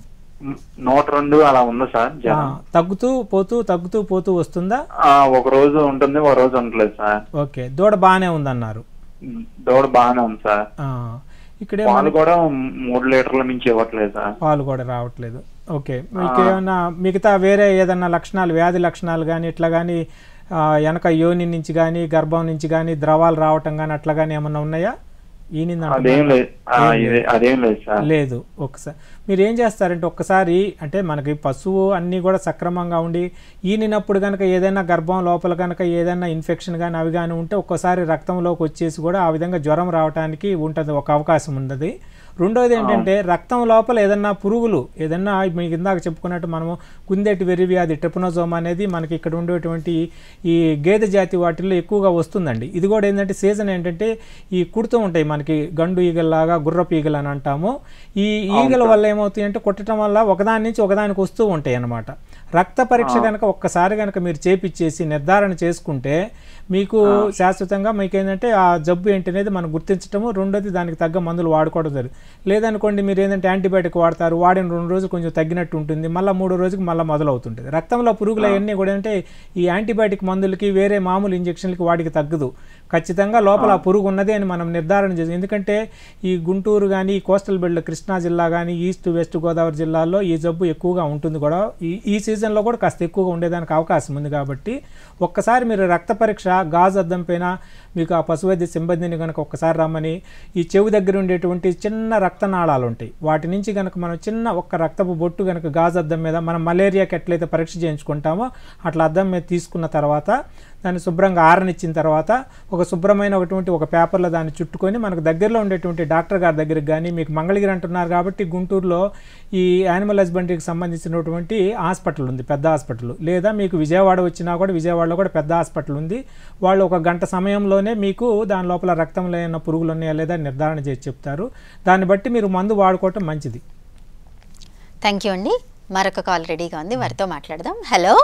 G: నూట రెండు అలా ఉంది సార్
B: ఆ,
G: జ్వరం
B: తగ్గుతూ పోతూ తగ్గుతూ పోతూ వస్తుందా
G: ఆ, ఒక రోజు ఉంటుంది ఒక రోజు ఉండలేదు సార్
B: ఓకే దూడ బాగానే ఉందన్నారు
G: దూడ బాగానే ఉంది సార్
B: ఆ, ఇక్కడే
G: పాలు
B: మనకి
G: కూడా మూడు లీటర్ల మించి ఇవ్వట్లేదు సార్
B: పాలు కూడా రావట్లేదు ఓకే మీకు ఏమన్నా మిగతా వేరే ఏదన్నా లక్షణాలు వ్యాధి లక్షణాలు కానీ ఇట్లా కానీ వెనక యోని నుంచి కానీ గర్భం నుంచి కానీ ద్రవాలు రావటం కానీ అట్లా కానీ ఏమన్నా ఉన్నాయా ఈనింది
G: అదేం
B: అంటున్నారా?
G: లేదు ఆ, ఇది- అదేం లేదు సార్
B: లేదు ఒకసారి మీరు ఏం చేస్తారంటే ఒక్కసారి అంటే మనకి పశువు అన్నీ కూడా సక్రమంగా ఉండి ఈనినప్పుడు కనుక ఏదైనా గర్భం లోపల కనుక ఏదైనా ఇన్ఫెక్షన్ కానీ అవి కానీ ఉంటే ఒక్కసారి రక్తంలోకి వచ్చేసి కూడా ఆ విధంగా జ్వరం రావడానికి ఉంటుంది ఒక అవకాశం ఉన్నది రెండోది ఏంటంటే రక్తం లోపల ఏదన్నా పురుగులు ఏదన్నా మీకు ఇందాక చెప్పుకున్నట్టు మనము కుందేటి వెర్రి వ్యాధి ట్రిపనోజోమ్ అనేది మనకి ఇక్కడ ఉండేటువంటి ఈ గేదె జాతి వాటిల్లో ఎక్కువగా వస్తుందండి ఇది కూడా ఏంటంటే సీజన్ ఏంటంటే ఈ కుడుతూ ఉంటాయి మనకి గండు ఈగల్లాగా గుర్రపు ఈగలు అని అంటాము ఈ ఈగల వల్ల ఏమవుతాయి అంటే కుట్టడం వల్ల ఒకదాని నుంచి ఒకదానికి వస్తూ ఉంటాయి అన్నమాట రక్త పరీక్ష కనుక ఒక్కసారి కనుక మీరు చేపిచ్చేసి నిర్ధారణ చేసుకుంటే మీకు శాశ్వతంగా మీకు ఏంటంటే ఆ జబ్బు ఏంటనేది మనం గుర్తించడము రెండోది దానికి తగ్గ మందులు వాడుకోవడం జరుగుతుంది లేదనుకోండి మీరు ఏంటంటే యాంటీబయాటిక్ వాడతారు వాడిన రెండు రోజులు కొంచెం తగ్గినట్టు ఉంటుంది మళ్ళీ మూడో రోజుకి మళ్ళీ మొదలవుతుంటుంది రక్తంలో పురుగులు అవన్నీ కూడా అంటే ఈ యాంటీబయాటిక్ మందులకి వేరే మామూలు ఇంజక్షన్లకి వాటికి తగ్గదు ఖచ్చితంగా లోపల ఆ పురుగు ఉన్నది అని మనం నిర్ధారణ చేసి ఎందుకంటే ఈ గుంటూరు కానీ ఈ కోస్టల్ బెల్ట్ కృష్ణా జిల్లా కానీ ఈస్ట్ వెస్ట్ గోదావరి జిల్లాల్లో ఈ జబ్బు ఎక్కువగా ఉంటుంది కూడా ఈ ఈ సీజన్లో కూడా కాస్త ఎక్కువగా ఉండేదానికి అవకాశం ఉంది కాబట్టి ఒక్కసారి మీరు రక్త పరీక్ష గాజు అద్దం పైన మీకు ఆ పశువైద్య సిబ్బందిని కనుక ఒక్కసారి రమ్మని ఈ చెవి దగ్గర ఉండేటువంటి చిన్న రక్తనాళాలు ఉంటాయి వాటి నుంచి కనుక మనం చిన్న ఒక్క రక్తపు బొట్టు కనుక గాజు అద్దం మీద మనం మలేరియాకి ఎట్లయితే పరీక్ష చేయించుకుంటామో అట్లా అద్దం మీద తీసుకున్న తర్వాత దాన్ని శుభ్రంగా ఆరనిచ్చిన తర్వాత ఒక శుభ్రమైన ఒకటువంటి ఒక పేపర్లో దాన్ని చుట్టుకొని మనకు దగ్గరలో ఉండేటువంటి డాక్టర్ గారి దగ్గరికి కానీ మీకు మంగళగిరి అంటున్నారు కాబట్టి గుంటూరులో ఈ యానిమల్ హస్బెండరీకి సంబంధించినటువంటి హాస్పిటల్ ఉంది పెద్ద హాస్పిటల్ లేదా మీకు విజయవాడ వచ్చినా కూడా విజయవాడలో కూడా పెద్ద హాస్పిటల్ ఉంది వాళ్ళు ఒక గంట సమయంలోనే మీకు దాని లోపల రక్తంలో ఏమైనా పురుగులు ఉన్నాయా లేదా నిర్ధారణ చేసి చెప్తారు దాన్ని బట్టి మీరు మందు వాడుకోవటం మంచిది
A: థ్యాంక్ యూ అండి మరొక కాల్ రెడీగా ఉంది వారితో మాట్లాడదాం హలో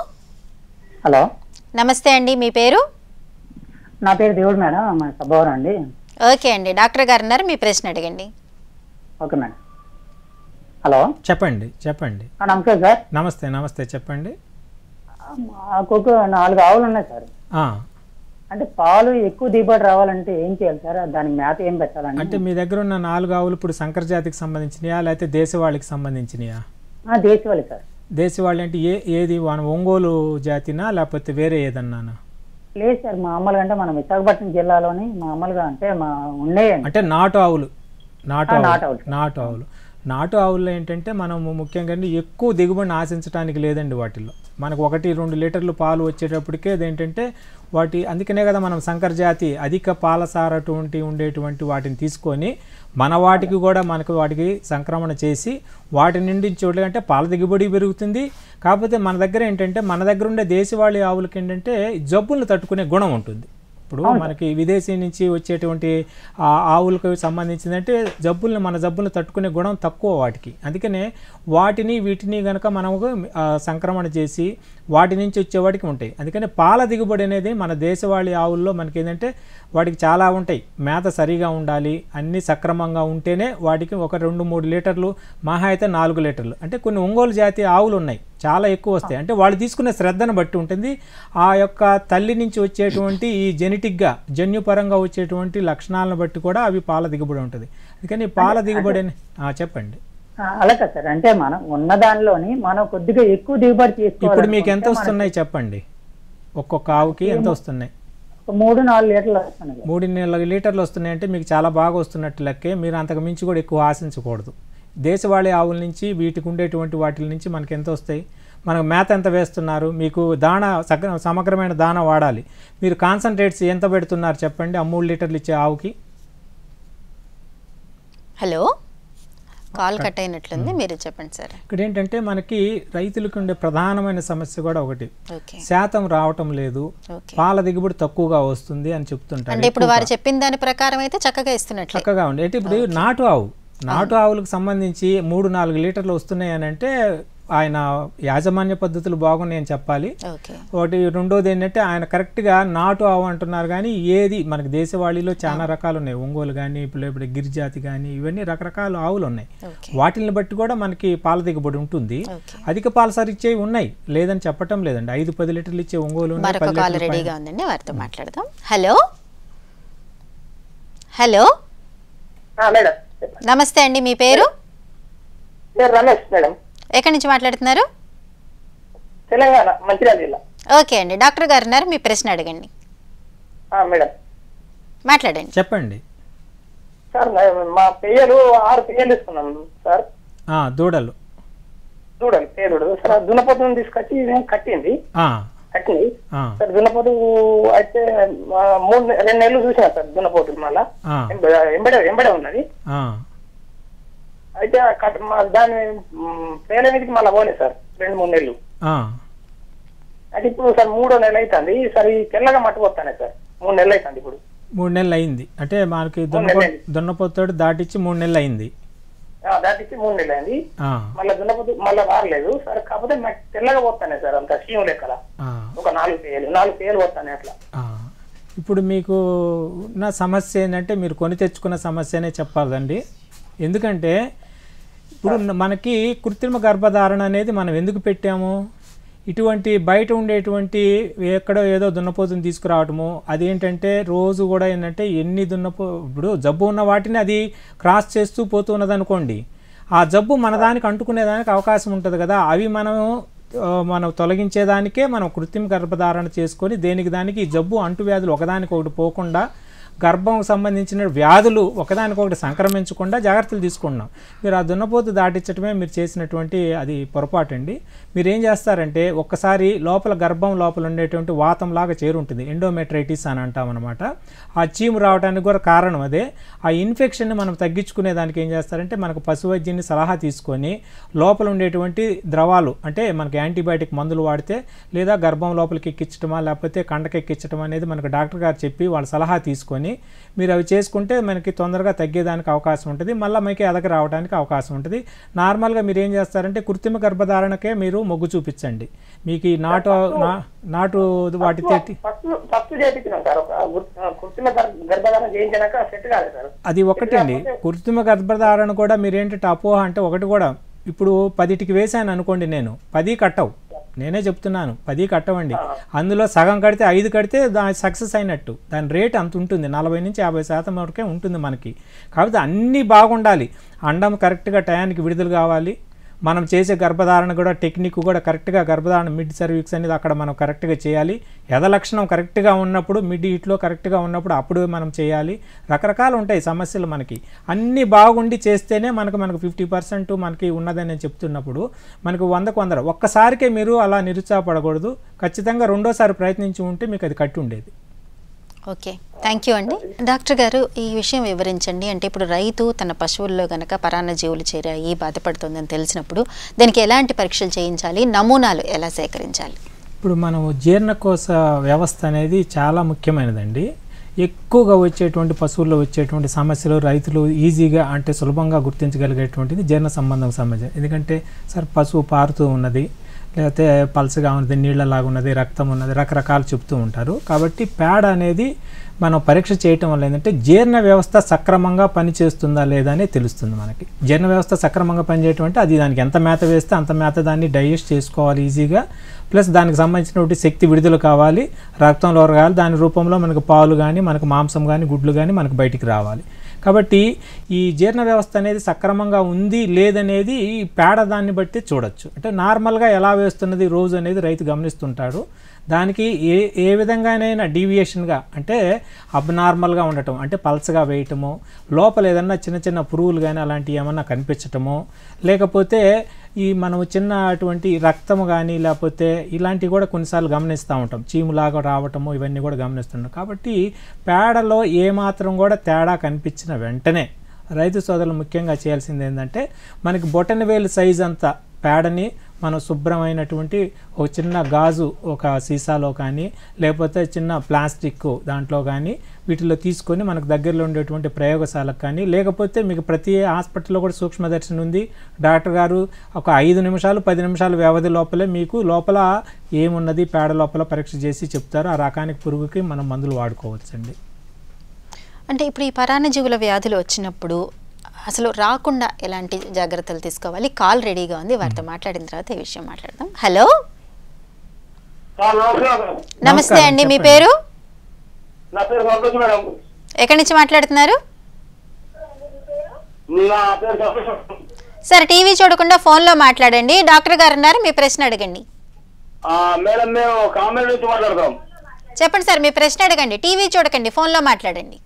H: హలో
A: నమస్తే అండి మీ పేరు
H: నా పేరు దేవుడు మేడం మన సబ్బవరం అండి
A: ఓకే అండి డాక్టర్ గారు ఉన్నారు మీ ప్రశ్న అడగండి
H: ఓకే మేడం హలో
B: చెప్పండి చెప్పండి
H: ఆ, నమస్తే సార్
B: నమస్తే నమస్తే చెప్పండి
H: మాకు ఒక నాలుగు ఆవులు ఉన్నాయి సార్
B: ఆ,
H: అంటే పాలు ఎక్కువ దిగుబడి రావాలంటే ఏం చేయాలి సార్ దానికి మేత ఏం పెట్టాలండి
B: అంటే మీ దగ్గర ఉన్న నాలుగు ఆవులు ఇప్పుడు సంకర జాతికి సంబంధించినయా లేకపోతే దేశవాళికి సంబంధించినయా
H: ఆ, దేశవాళి సార్
B: దేశవాళీ అంటే ఏ ఏది మన ఒంగోలు జాతినా లేకపోతే వేరే ఏదన్నానా
H: లేదు సార్ మామూలుగా అంటే మన విశాఖపట్నం జిల్లాలోని మామూలుగా అంటే మా ఉండేయండి
B: అంటే నాటు ఆవులు నాటు
H: ఆ,
B: ఆవులు
H: నాటు ఆవులు.
B: నాటు ఆవులు నాటు ఆవుల్లో ఏంటంటే మనం ముఖ్యంగా అంటే ఎక్కువ దిగుబడిని ఆశించడానికి లేదండి వాటిల్లో మనకు ఒకటి రెండు లీటర్లు పాలు వచ్చేటప్పటికే అదేంటంటే వాటి అందుకనే కదా మనం సంకర జాతి అధిక పాలసారటువంటి ఉండేటువంటి వాటిని తీసుకొని మన వాటికి కూడా మనకు వాటికి సంక్రమణ చేసి వాటి నుండి చోట్ల అంటే పాల దిగుబడి పెరుగుతుంది కాకపోతే మన దగ్గర ఏంటంటే మన దగ్గర ఉండే దేశవాళీ ఆవులకి ఏంటంటే జబ్బులను తట్టుకునే గుణం ఉంటుంది ఇప్పుడు మనకి విదేశీ నుంచి వచ్చేటువంటి ఆ ఆవులకు సంబంధించిందంటే జబ్బుల్ని మన జబ్బులను తట్టుకునే గుణం తక్కువ వాటికి అందుకనే వాటిని వీటిని కనుక మనం ఆ, సంక్రమణ చేసి వాటి నుంచి వచ్చే వాటికి ఉంటాయి అందుకని పాల దిగుబడి అనేది మన దేశవాళీ ఆవుల్లో మనకి ఏంటంటే వాటికి చాలా ఉంటాయి మేత సరిగా ఉండాలి అన్నీ సక్రమంగా ఉంటేనే వాటికి ఒక రెండు మూడు లీటర్లు మహా అయితే నాలుగు లీటర్లు అంటే కొన్ని ఒంగోలు జాతి ఆవులు ఉన్నాయి చాలా ఎక్కువ వస్తాయి అంటే వాళ్ళు తీసుకునే శ్రద్ధను బట్టి ఉంటుంది ఆ యొక్క తల్లి నుంచి వచ్చేటువంటి ఈ జెనెటిక్గా జన్యుపరంగా వచ్చేటువంటి లక్షణాలను బట్టి కూడా అవి పాల దిగుబడి ఉంటుంది అందుకని పాల దిగుబడి అని ఆ, చెప్పండి
H: ఆ, అలా కాదు సార్ అంటే మనం ఉన్న దానిలోని మనం కొద్దిగా ఎక్కువ దిగుబడి
B: ఇప్పుడు మీకు ఎంత
H: తీసుకోవాలి
B: వస్తున్నాయి చెప్పండి ఒక్కొక్క ఆవుకి ఎంత వస్తున్నాయి
H: మూడు నాలుగు లీటర్లు వస్తున్నాయి
B: మూడు నెలల లీటర్లు వస్తున్నాయంటే మీకు చాలా బాగా వస్తున్నట్టు లెక్కే మీరు అంతకు మించి కూడా ఎక్కువ ఆశించకూడదు దేశవాళీ ఆవుల నుంచి వీటికి ఉండేటువంటి వాటి నుంచి మనకి ఎంత వస్తాయి మనకు మేత ఎంత వేస్తున్నారు మీకు దాణ సగ సమగ్రమైన దాణ వాడాలి మీరు కాన్సన్ట్రేట్స్ ఎంత పెడుతున్నారు చెప్పండి ఆ మూడు లీటర్లు ఇచ్చే ఆవుకి
A: హలో కాల్ కట్ అయినట్లుంది మీరు చెప్పండి సార్
B: ఇక్కడ ఏంటంటే మనకి రైతులకు ఉండే ప్రధానమైన సమస్య కూడా ఒకటి
A: ఓకే
B: శాతం రావటం లేదు
A: ఓకే
B: పాల దిగుబడి తక్కువగా వస్తుంది అని చెప్తుంటారు
A: అంటే ఇప్పుడు వారు చెప్పిన దాని ప్రకారం అయితే చక్కగా ఇస్తున్నట్లే
B: చక్కగా ఉంది అయితే ఇప్పుడు నాటు ఆవు నాటు ఆవులకు సంబంధించి మూడు నాలుగు లీటర్లు వస్తున్నాయి అని అంటే ఆయన యాజమాన్య పద్ధతులు బాగున్నాయని చెప్పాలి
A: ఓకే
B: ఒకటి రెండోది ఏంటంటే ఆయన కరెక్ట్గా నాటు ఆవు అంటున్నారు కానీ ఏది మనకి దేశవాళీలో చాలా రకాలు ఉన్నాయి ఒంగోలు కానీ ఇప్పుడు ఇప్పుడు గిరిజాతి కానీ ఇవన్నీ రకరకాల ఆవులు ఉన్నాయి
A: ఓకే
B: వాటిని బట్టి కూడా మనకి పాల దిగుబడి ఉంటుంది
A: ఓకే
B: అధిక పాల సార్ ఇచ్చేవి ఉన్నాయి లేదని చెప్పటం లేదండి ఐదు పది లీటర్లు ఇచ్చే ఒంగోలు ఉన్నాయి,
A: మరొక
B: పది
A: కాల్
B: లీటర్ల
A: రెడీగా ఉందండి వారితో మాట్లాడదాం హలో హలో
I: మేడం
A: నమస్తే అండి మీ పేరు
I: పేరు రమేష్ మేడం
A: ఎక్కడి నుంచి మాట్లాడుతున్నారు
I: తెలంగాణ మంచిర్యాల జిల్లా
A: ఓకే అండి డాక్టర్ గారు ఉన్నారు మీ ప్రశ్న అడగండి
I: ఆ, మేడం
A: మాట్లాడండి
B: చెప్పండి
I: సార్ మా- మా పెయ్యలు ఆరు పెయ్యలు ఇస్తున్నాం సార్
B: ఆ, దూడలు
I: చూడండి పేరుడు సార్ ఆ దున్నపోతుని తీసుకొచ్చి ఇదేం కట్టింది
B: ఆ,
I: కట్టింది
B: ఆ,
I: సార్ దున్నపోతు అయితే ఆ, మూడు నె- రెండు నెలలు చూసిన సార్ దున్నపోతు మళ్ళా
B: ఆ,
I: ఎంబ- ఎంబడే ఎంబడే ఉన్నది
B: ఆ.
I: అయితే ఆ కట్ మా దాని మ్, పేల మీదకి మళ్ళీ పోలే సార్ రెండు మూడు నెలలు
B: ఆ,
I: అయితే ఇప్పుడు సార్ మూడో నెల అవుతుంది సార్ ఈ తెల్లగా మట్టు పోతానే సార్ మూడు నెలలు అవుతుంది ఇప్పుడు
B: మూడు నెలలు అయింది అంటే మనకి దున్నపో
I: నెలలు.
B: దున్నపోతాడు దాటిచ్చి మూడు నెలలు అయింది
I: ఆ, దాటిచ్చి మూడు నెలలు అయింది
B: ఆ,
I: మళ్ళీ దున్నపోతు మళ్ళీ వారలేదు సార్ కాకపోతే నాకు తెల్లగా పోతానే సార్ అంత సీఎం లెక్కల
B: ఆ,
I: ఒక నాలుగు పేలు నాలుగు పేలు పోతానే అట్లా
B: ఆ. ఇప్పుడు మీకు ఉన్న సమస్య ఏంటంటే మీరు కొని తెచ్చుకున్న సమస్యనే చెప్పాలండి ఎందుకంటే ఇప్పుడు మనకి కృత్రిమ గర్భధారణ అనేది మనం ఎందుకు పెట్టాము ఇటువంటి బయట ఉండేటువంటి ఎక్కడో ఏదో దున్నపోతుని తీసుకురావటము అదేంటంటే రోజు కూడా ఏంటంటే ఎన్ని దున్నపో ఇప్పుడు జబ్బు ఉన్న వాటిని అది క్రాస్ చేస్తూ పోతున్నది అనుకోండి ఆ జబ్బు మన దానికి అంటుకునేదానికి అవకాశం ఉంటుంది కదా అవి మనం ఆ, మనం తొలగించేదానికే మనం కృత్రిమ గర్భధారణ చేసుకొని దేనికి దానికి ఈ జబ్బు అంటువ్యాధులు ఒకదానికి ఒకటి పోకుండా గర్భం సంబంధించిన వ్యాధులు ఒకదానికొకటి సంక్రమించకుండా జాగ్రత్తలు తీసుకుంటున్నాం మీరు ఆ దున్నపోతు దాటించడమే మీరు చేసినటువంటి అది పొరపాటు అండి మీరు ఏం చేస్తారంటే ఒక్కసారి లోపల గర్భం లోపల ఉండేటువంటి వాతంలాగా చేరుంటుంది ఎండోమెట్రైటిస్ అని అంటాం అనమాట ఆ చీము రావడానికి కూడా కారణం అదే ఆ ఇన్ఫెక్షన్ని మనం తగ్గించుకునే దానికి ఏం చేస్తారంటే మనకు పశు వైద్యుని సలహా తీసుకొని లోపల ఉండేటువంటి ద్రవాలు అంటే మనకి యాంటీబయాటిక్ మందులు వాడితే లేదా గర్భం లోపలికి ఎక్కించడమా లేకపోతే కండకి ఎక్కించడం అనేది మనకు డాక్టర్ గారు చెప్పి వాళ్ళ సలహా తీసుకొని మీరు అవి చేసుకుంటే మనకి తొందరగా తగ్గేదానికి అవకాశం ఉంటుంది మళ్ళీ మీకు ఎదగ రావడానికి అవకాశం ఉంటుంది నార్మల్గా మీరు ఏం చేస్తారంటే కృత్రిమ గర్భధారణకే మీరు మొగ్గు చూపించండి మీకు ఈ నాటు నా- నాటు వాటి తెట్టి
I: ఫస్ట్ ఫస్ట్ చేయించినాం సార్ ఒక గుర్- కృత్రిమ గర్భ- గర్భధారణ చేయించినాక సెట్ కాలేదు సార్
B: అది ఒకటండి కృత్రిమ గర్భధారణ కూడా మీరేంటంటే అపోహ అంటే ఒకటి కూడా ఇప్పుడు పదిటికి వేసాను అనుకోండి నేను పది కట్టవు నేనే చెప్తున్నాను పది కట్టవండి అందులో సగం కడితే ఐదు కడితే దాని సక్సెస్ అయినట్టు దాని రేట్ అంత ఉంటుంది నలభై నుంచి యాభై శాతం వరకే ఉంటుంది మనకి కాకపోతే అన్నీ బాగుండాలి అండం కరెక్ట్గా టయానికి విడుదల కావాలి మనం చేసే గర్భధారణ కూడా టెక్నిక్ కూడా కరెక్ట్గా గర్భధారణ మిడ్ సర్వీక్స్ అనేది అక్కడ మనం కరెక్ట్గా చేయాలి యథ లక్షణం కరెక్ట్గా ఉన్నప్పుడు మిడ్ హీట్లో కరెక్ట్గా ఉన్నప్పుడు అప్పుడు మనం చేయాలి రకరకాలు ఉంటాయి సమస్యలు మనకి అన్నీ బాగుండి చేస్తేనే మనకు మనకు ఫిఫ్టీ పర్సెంట్ మనకి ఉన్నదని నేను చెప్తున్నప్పుడు మనకు వందకు వందర ఒక్కసారికే మీరు అలా నిరుత్సాహపడకూడదు ఖచ్చితంగా రెండోసారి ప్రయత్నించి ఉంటే మీకు అది కట్టి ఉండేది
A: ఓకే థ్యాంక్ యూ అండి డాక్టర్ గారు ఈ విషయం వివరించండి అంటే ఇప్పుడు రైతు తన పశువుల్లో గనక పరాన్న జీవులు చేరాయి బాధపడుతుందని తెలిసినప్పుడు దానికి ఎలాంటి పరీక్షలు చేయించాలి నమూనాలు ఎలా సేకరించాలి
B: ఇప్పుడు మనం జీర్ణకోశ వ్యవస్థ అనేది చాలా ముఖ్యమైనదండి ఎక్కువగా వచ్చేటువంటి పశువుల్లో వచ్చేటువంటి సమస్యలు రైతులు ఈజీగా అంటే సులభంగా గుర్తించగలిగేటువంటిది జీర్ణ సంబంధం సమస్య ఎందుకంటే సార్ పశువు పారుతూ ఉన్నది లేకపోతే పల్సగా ఉన్నది నీళ్ళలాగా ఉన్నది రక్తం ఉన్నది రకరకాలు చెప్తూ ఉంటారు కాబట్టి పేడ అనేది మనం పరీక్ష చేయటం వల్ల ఏంటంటే జీర్ణ వ్యవస్థ సక్రమంగా పనిచేస్తుందా లేదా అనేది తెలుస్తుంది మనకి జీర్ణ వ్యవస్థ సక్రమంగా పనిచేయటం అంటే అది దానికి ఎంత మేత వేస్తే అంత మేత దాన్ని డైజెస్ట్ చేసుకోవాలి ఈజీగా ప్లస్ దానికి సంబంధించినటువంటి శక్తి విడుదల కావాలి రక్తంలో కావాలి దాని రూపంలో మనకు పాలు కానీ మనకు మాంసం కానీ గుడ్లు కానీ మనకు బయటికి రావాలి కాబట్టి ఈ జీర్ణ వ్యవస్థ అనేది సక్రమంగా ఉంది లేదనేది ఈ పేడ దాన్ని బట్టి చూడొచ్చు అంటే నార్మల్గా ఎలా వేస్తున్నది రోజు అనేది రైతు గమనిస్తుంటాడు దానికి ఏ ఏ విధంగానైనా డీవియేషన్గా అంటే అబ్నార్మల్గా ఉండటం అంటే పల్చగా వేయటము లోపల ఏదన్నా చిన్న చిన్న పురుగులు కానీ అలాంటివి ఏమన్నా కనిపించటము లేకపోతే ఈ మనం చిన్న అటువంటి రక్తము కానీ లేకపోతే ఇలాంటివి కూడా కొన్నిసార్లు గమనిస్తూ ఉంటాం చీములాగా రావటము ఇవన్నీ కూడా గమనిస్తుంటాం కాబట్టి పేడలో ఏమాత్రం కూడా తేడా కనిపించిన వెంటనే రైతు సోదరులు ముఖ్యంగా చేయాల్సింది ఏంటంటే మనకి బొటన వేలు సైజ్ అంత పేడని మనం శుభ్రమైనటువంటి ఒక చిన్న గాజు ఒక సీసాలో కానీ లేకపోతే చిన్న ప్లాస్టిక్ దాంట్లో కానీ వీటిలో తీసుకొని మనకు దగ్గరలో ఉండేటువంటి ప్రయోగశాలకు కానీ లేకపోతే మీకు ప్రతి హాస్పిటల్లో కూడా సూక్ష్మదర్శిని ఉంది డాక్టర్ గారు ఒక ఐదు నిమిషాలు పది నిమిషాల వ్యవధి లోపలే మీకు లోపల ఏమున్నది పేడ లోపల పరీక్ష చేసి చెప్తారు ఆ రకానికి పురుగుకి మనం మందులు వాడుకోవచ్చండి
A: అంటే ఇప్పుడు ఈ పరాన్నజీవుల వ్యాధులు వచ్చినప్పుడు అసలు రాకుండా ఎలాంటి జాగ్రత్తలు తీసుకోవాలి కాల్ రెడీగా ఉంది వారితో మాట్లాడిన తర్వాత ఈ విషయం మాట్లాడదాం హలో నమస్తే అండి మీ
B: చెప్పండి.
A: పేరు
I: నా పేరు సంతోష్ మేడం
A: ఎక్కడి నుంచి మాట్లాడుతున్నారు
I: నా పేరు సంతోష్
A: సరే టీవీ చూడకుండా ఫోన్లో మాట్లాడండి డాక్టర్ గారు ఉన్నారు మీ ప్రశ్న అడగండి
I: ఆ, మేడం మేము కామెంట్ నుంచి మాట్లాడతాం
A: చెప్పండి సార్ మీ ప్రశ్న అడగండి టీవీ చూడకండి ఫోన్లో మాట్లాడండి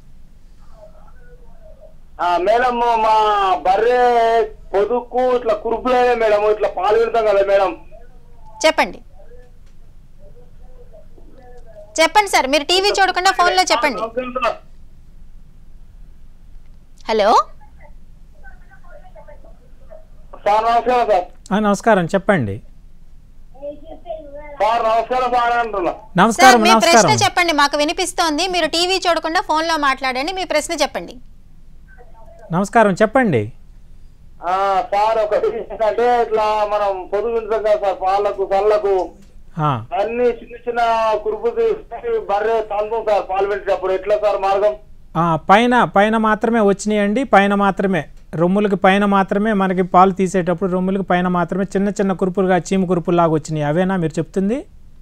I: ఆ, మేడం మా బర్రె పొదుకు ఇట్లా కురుపులైన మేడం ఇట్లా పాలు పెడతాం కదా మేడం
A: చెప్పండి చెప్పండి సార్ మీరు టీవీ చూడకుండా ఫోన్లో చెప్పండి హలో
I: సార్ నమస్కారం సార్
B: ఆ, నమస్కారం చెప్పండి
I: సార్ నమస్కారం సార్ అంటున్నా
A: సార్
B: నమస్కారం
A: మీ ప్రశ్న
B: నమస్కారం
A: చెప్పండి మాకు వినిపిస్తోంది మీరు టీవీ చూడకుండా ఫోన్లో మాట్లాడండి మీ ప్రశ్న చెప్పండి
B: నమస్కారం చెప్పండి
I: ఆ, సార్ ఒక అంటే ఇట్లా మనం పొదుగు ఉంటాం కదా సార్ పాలకు సల్లకు
B: ఆ,
I: అన్ని చిన్న చిన్న కురుపు తీసి బర్రె తాగుతాం సార్ పాలు పెట్టేటప్పుడు ఎట్లా సార్ మార్గం
B: ఆ, పైన పైన మాత్రమే వచ్చినాయండి పైన మాత్రమే రొమ్ములకి పైన మాత్రమే మనకి పాలు తీసేటప్పుడు రొమ్ములకి పైన మాత్రమే చిన్న చిన్న కురుపులుగా చీము కురుపులాగా వచ్చినాయి అవేనా మీరు చెప్తుంది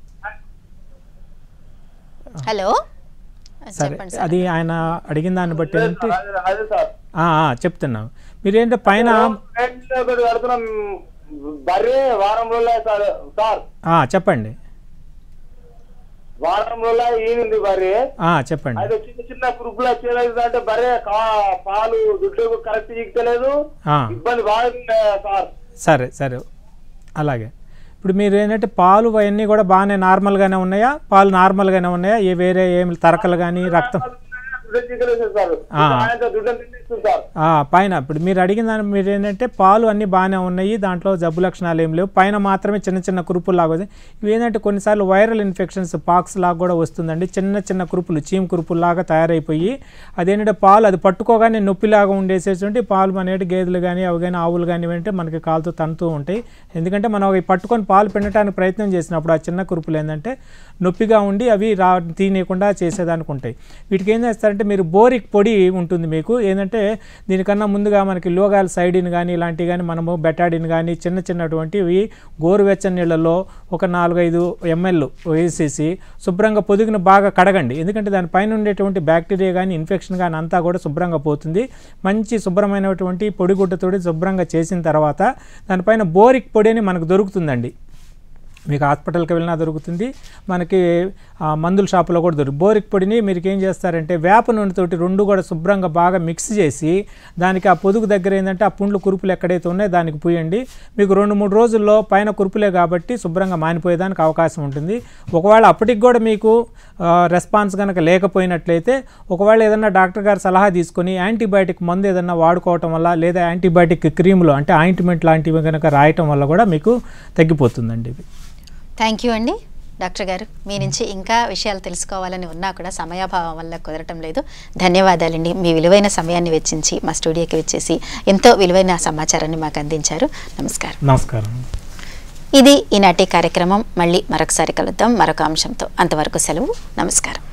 A: హలో
B: సరే
A: చెప్పండి సార్
B: అది ఆయన అడిగిన దాన్ని బట్టి ఏంటి
I: అదే- అదే సార్
B: ఆ, ఆ, చెప్తున్నాం మీరేంటి పైన
I: రేట్లు ఒకటి కడుతున్నాం బర్రె వారం రోజులు సార్ సార్
B: ఆ, చెప్పండి
I: వారం రోజుల ఈనింది బర్రె
B: ఆ, చెప్పండి
I: అయితే చిన్న చిన్న కురుపులు వచ్చేది అంటే బర్రె కా- పాలు దుడ్డు కరెక్ట్ చిక్కలేదు
B: ఆ,
I: ఇబ్బంది బాగుంది సార్
B: సరే సరే అలాగే ఇప్పుడు మీరు ఏంటంటే పాలు అవన్నీ కూడా బాగానే నార్మల్గానే ఉన్నాయా పాలు నార్మల్గానే ఉన్నాయా ఏ వేరే ఏమి తరకలు కానీ రక్తం
I: దుడ్డు చిక్కలేదు సార్
B: ఆ.
I: ఆయన దుడ్డు తినేస్తుంది సార్
B: ఆ, పైన ఇప్పుడు మీరు అడిగిన దాని మీరు ఏంటంటే పాలు అన్నీ బాగానే ఉన్నాయి దాంట్లో జబ్బు లక్షణాలు ఏం లేవు పైన మాత్రమే చిన్న చిన్న కురుపులు లాగా వస్తాయి. ఇవి ఏంటంటే కొన్నిసార్లు వైరల్ ఇన్ఫెక్షన్స్ పాక్స్ లాగా కూడా వస్తుందండి చిన్న చిన్న కురుపులు చీమ కురుపులు లాగా తయారైపోయి అదేంటంటే పాలు అది పట్టుకోగానే నొప్పిలాగా ఉండేసేటువంటి పాలు అనేటి గేదెలు కానీ అవి కానీ ఆవులు కానీ అంటే మనకి కాలుతో తన్నుతూ ఉంటాయి ఎందుకంటే మనం అవి పట్టుకొని పాలు పిండటానికి ప్రయత్నం చేసినప్పుడు ఆ చిన్న కురుపులు ఏంటంటే నొప్పిగా ఉండి అవి రా తీయకుండా చేసేదానికి ఉంటాయి వీటికి ఏం చేస్తారంటే ఏంటంటే మీరు బోరిక్ పొడి ఉంటుంది మీకు ఏంటంటే దీనికన్నా ముందుగా మనకి లోగాల్ సైడిన్ కానీ ఇలాంటివి కానీ మనము బెటాడిన్ కానీ చిన్న చిన్నటువంటివి గోరువెచ్చని నీళ్ళలో ఒక నాలుగైదు ఎంఎల్ వేసేసి శుభ్రంగా పొదిగిన బాగా కడగండి ఎందుకంటే దానిపైన ఉండేటువంటి బ్యాక్టీరియా కానీ ఇన్ఫెక్షన్ కానీ అంతా కూడా శుభ్రంగా పోతుంది మంచి శుభ్రమైనటువంటి పొడిగుడ్డతోటి శుభ్రంగా చేసిన తర్వాత దానిపైన బోరిక్ పొడి అని మనకు దొరుకుతుందండి మీకు హాస్పిటల్కి వెళ్ళినా దొరుకుతుంది మనకి ఆ, మందుల షాపులో కూడా దొరుకుతుంది బోరిక్ పొడిని మీరు ఏం చేస్తారంటే వేప నూనెతోటి రెండు కూడా శుభ్రంగా బాగా మిక్స్ చేసి దానికి ఆ పొదుగు దగ్గర ఏంటంటే ఆ పుండ్లు కురుపులు ఎక్కడైతే ఉన్నాయో దానికి పూయండి మీకు రెండు మూడు రోజుల్లో పైన కురుపులే కాబట్టి శుభ్రంగా మానిపోయేదానికి అవకాశం ఉంటుంది ఒకవేళ అప్పటికి కూడా మీకు ఆ, రెస్పాన్స్ కనుక లేకపోయినట్లయితే ఒకవేళ ఏదన్నా డాక్టర్ గారి సలహా తీసుకొని యాంటీబయాటిక్ మందు ఏదన్నా వాడుకోవటం వల్ల లేదా యాంటీబయాటిక్ క్రీములు అంటే ఆయింట్మెంట్ లాంటివి కనుక రాయటం వల్ల కూడా మీకు తగ్గిపోతుందండి ఇవి
A: థ్యాంక్ యూ అండి డాక్టర్ గారు మీ నుంచి ఇంకా విషయాలు తెలుసుకోవాలని ఉన్నా కూడా సమయాభావం వల్ల కుదరటం లేదు ధన్యవాదాలండి మీ విలువైన సమయాన్ని వెచ్చించి మా స్టూడియోకి వచ్చేసి ఎంతో విలువైన సమాచారాన్ని మాకు అందించారు నమస్కారం
B: నమస్కారం
A: ఇది ఈనాటి కార్యక్రమం మళ్ళీ మరొకసారి కలుద్దాం మరొక అంశంతో అంతవరకు సెలవు నమస్కారం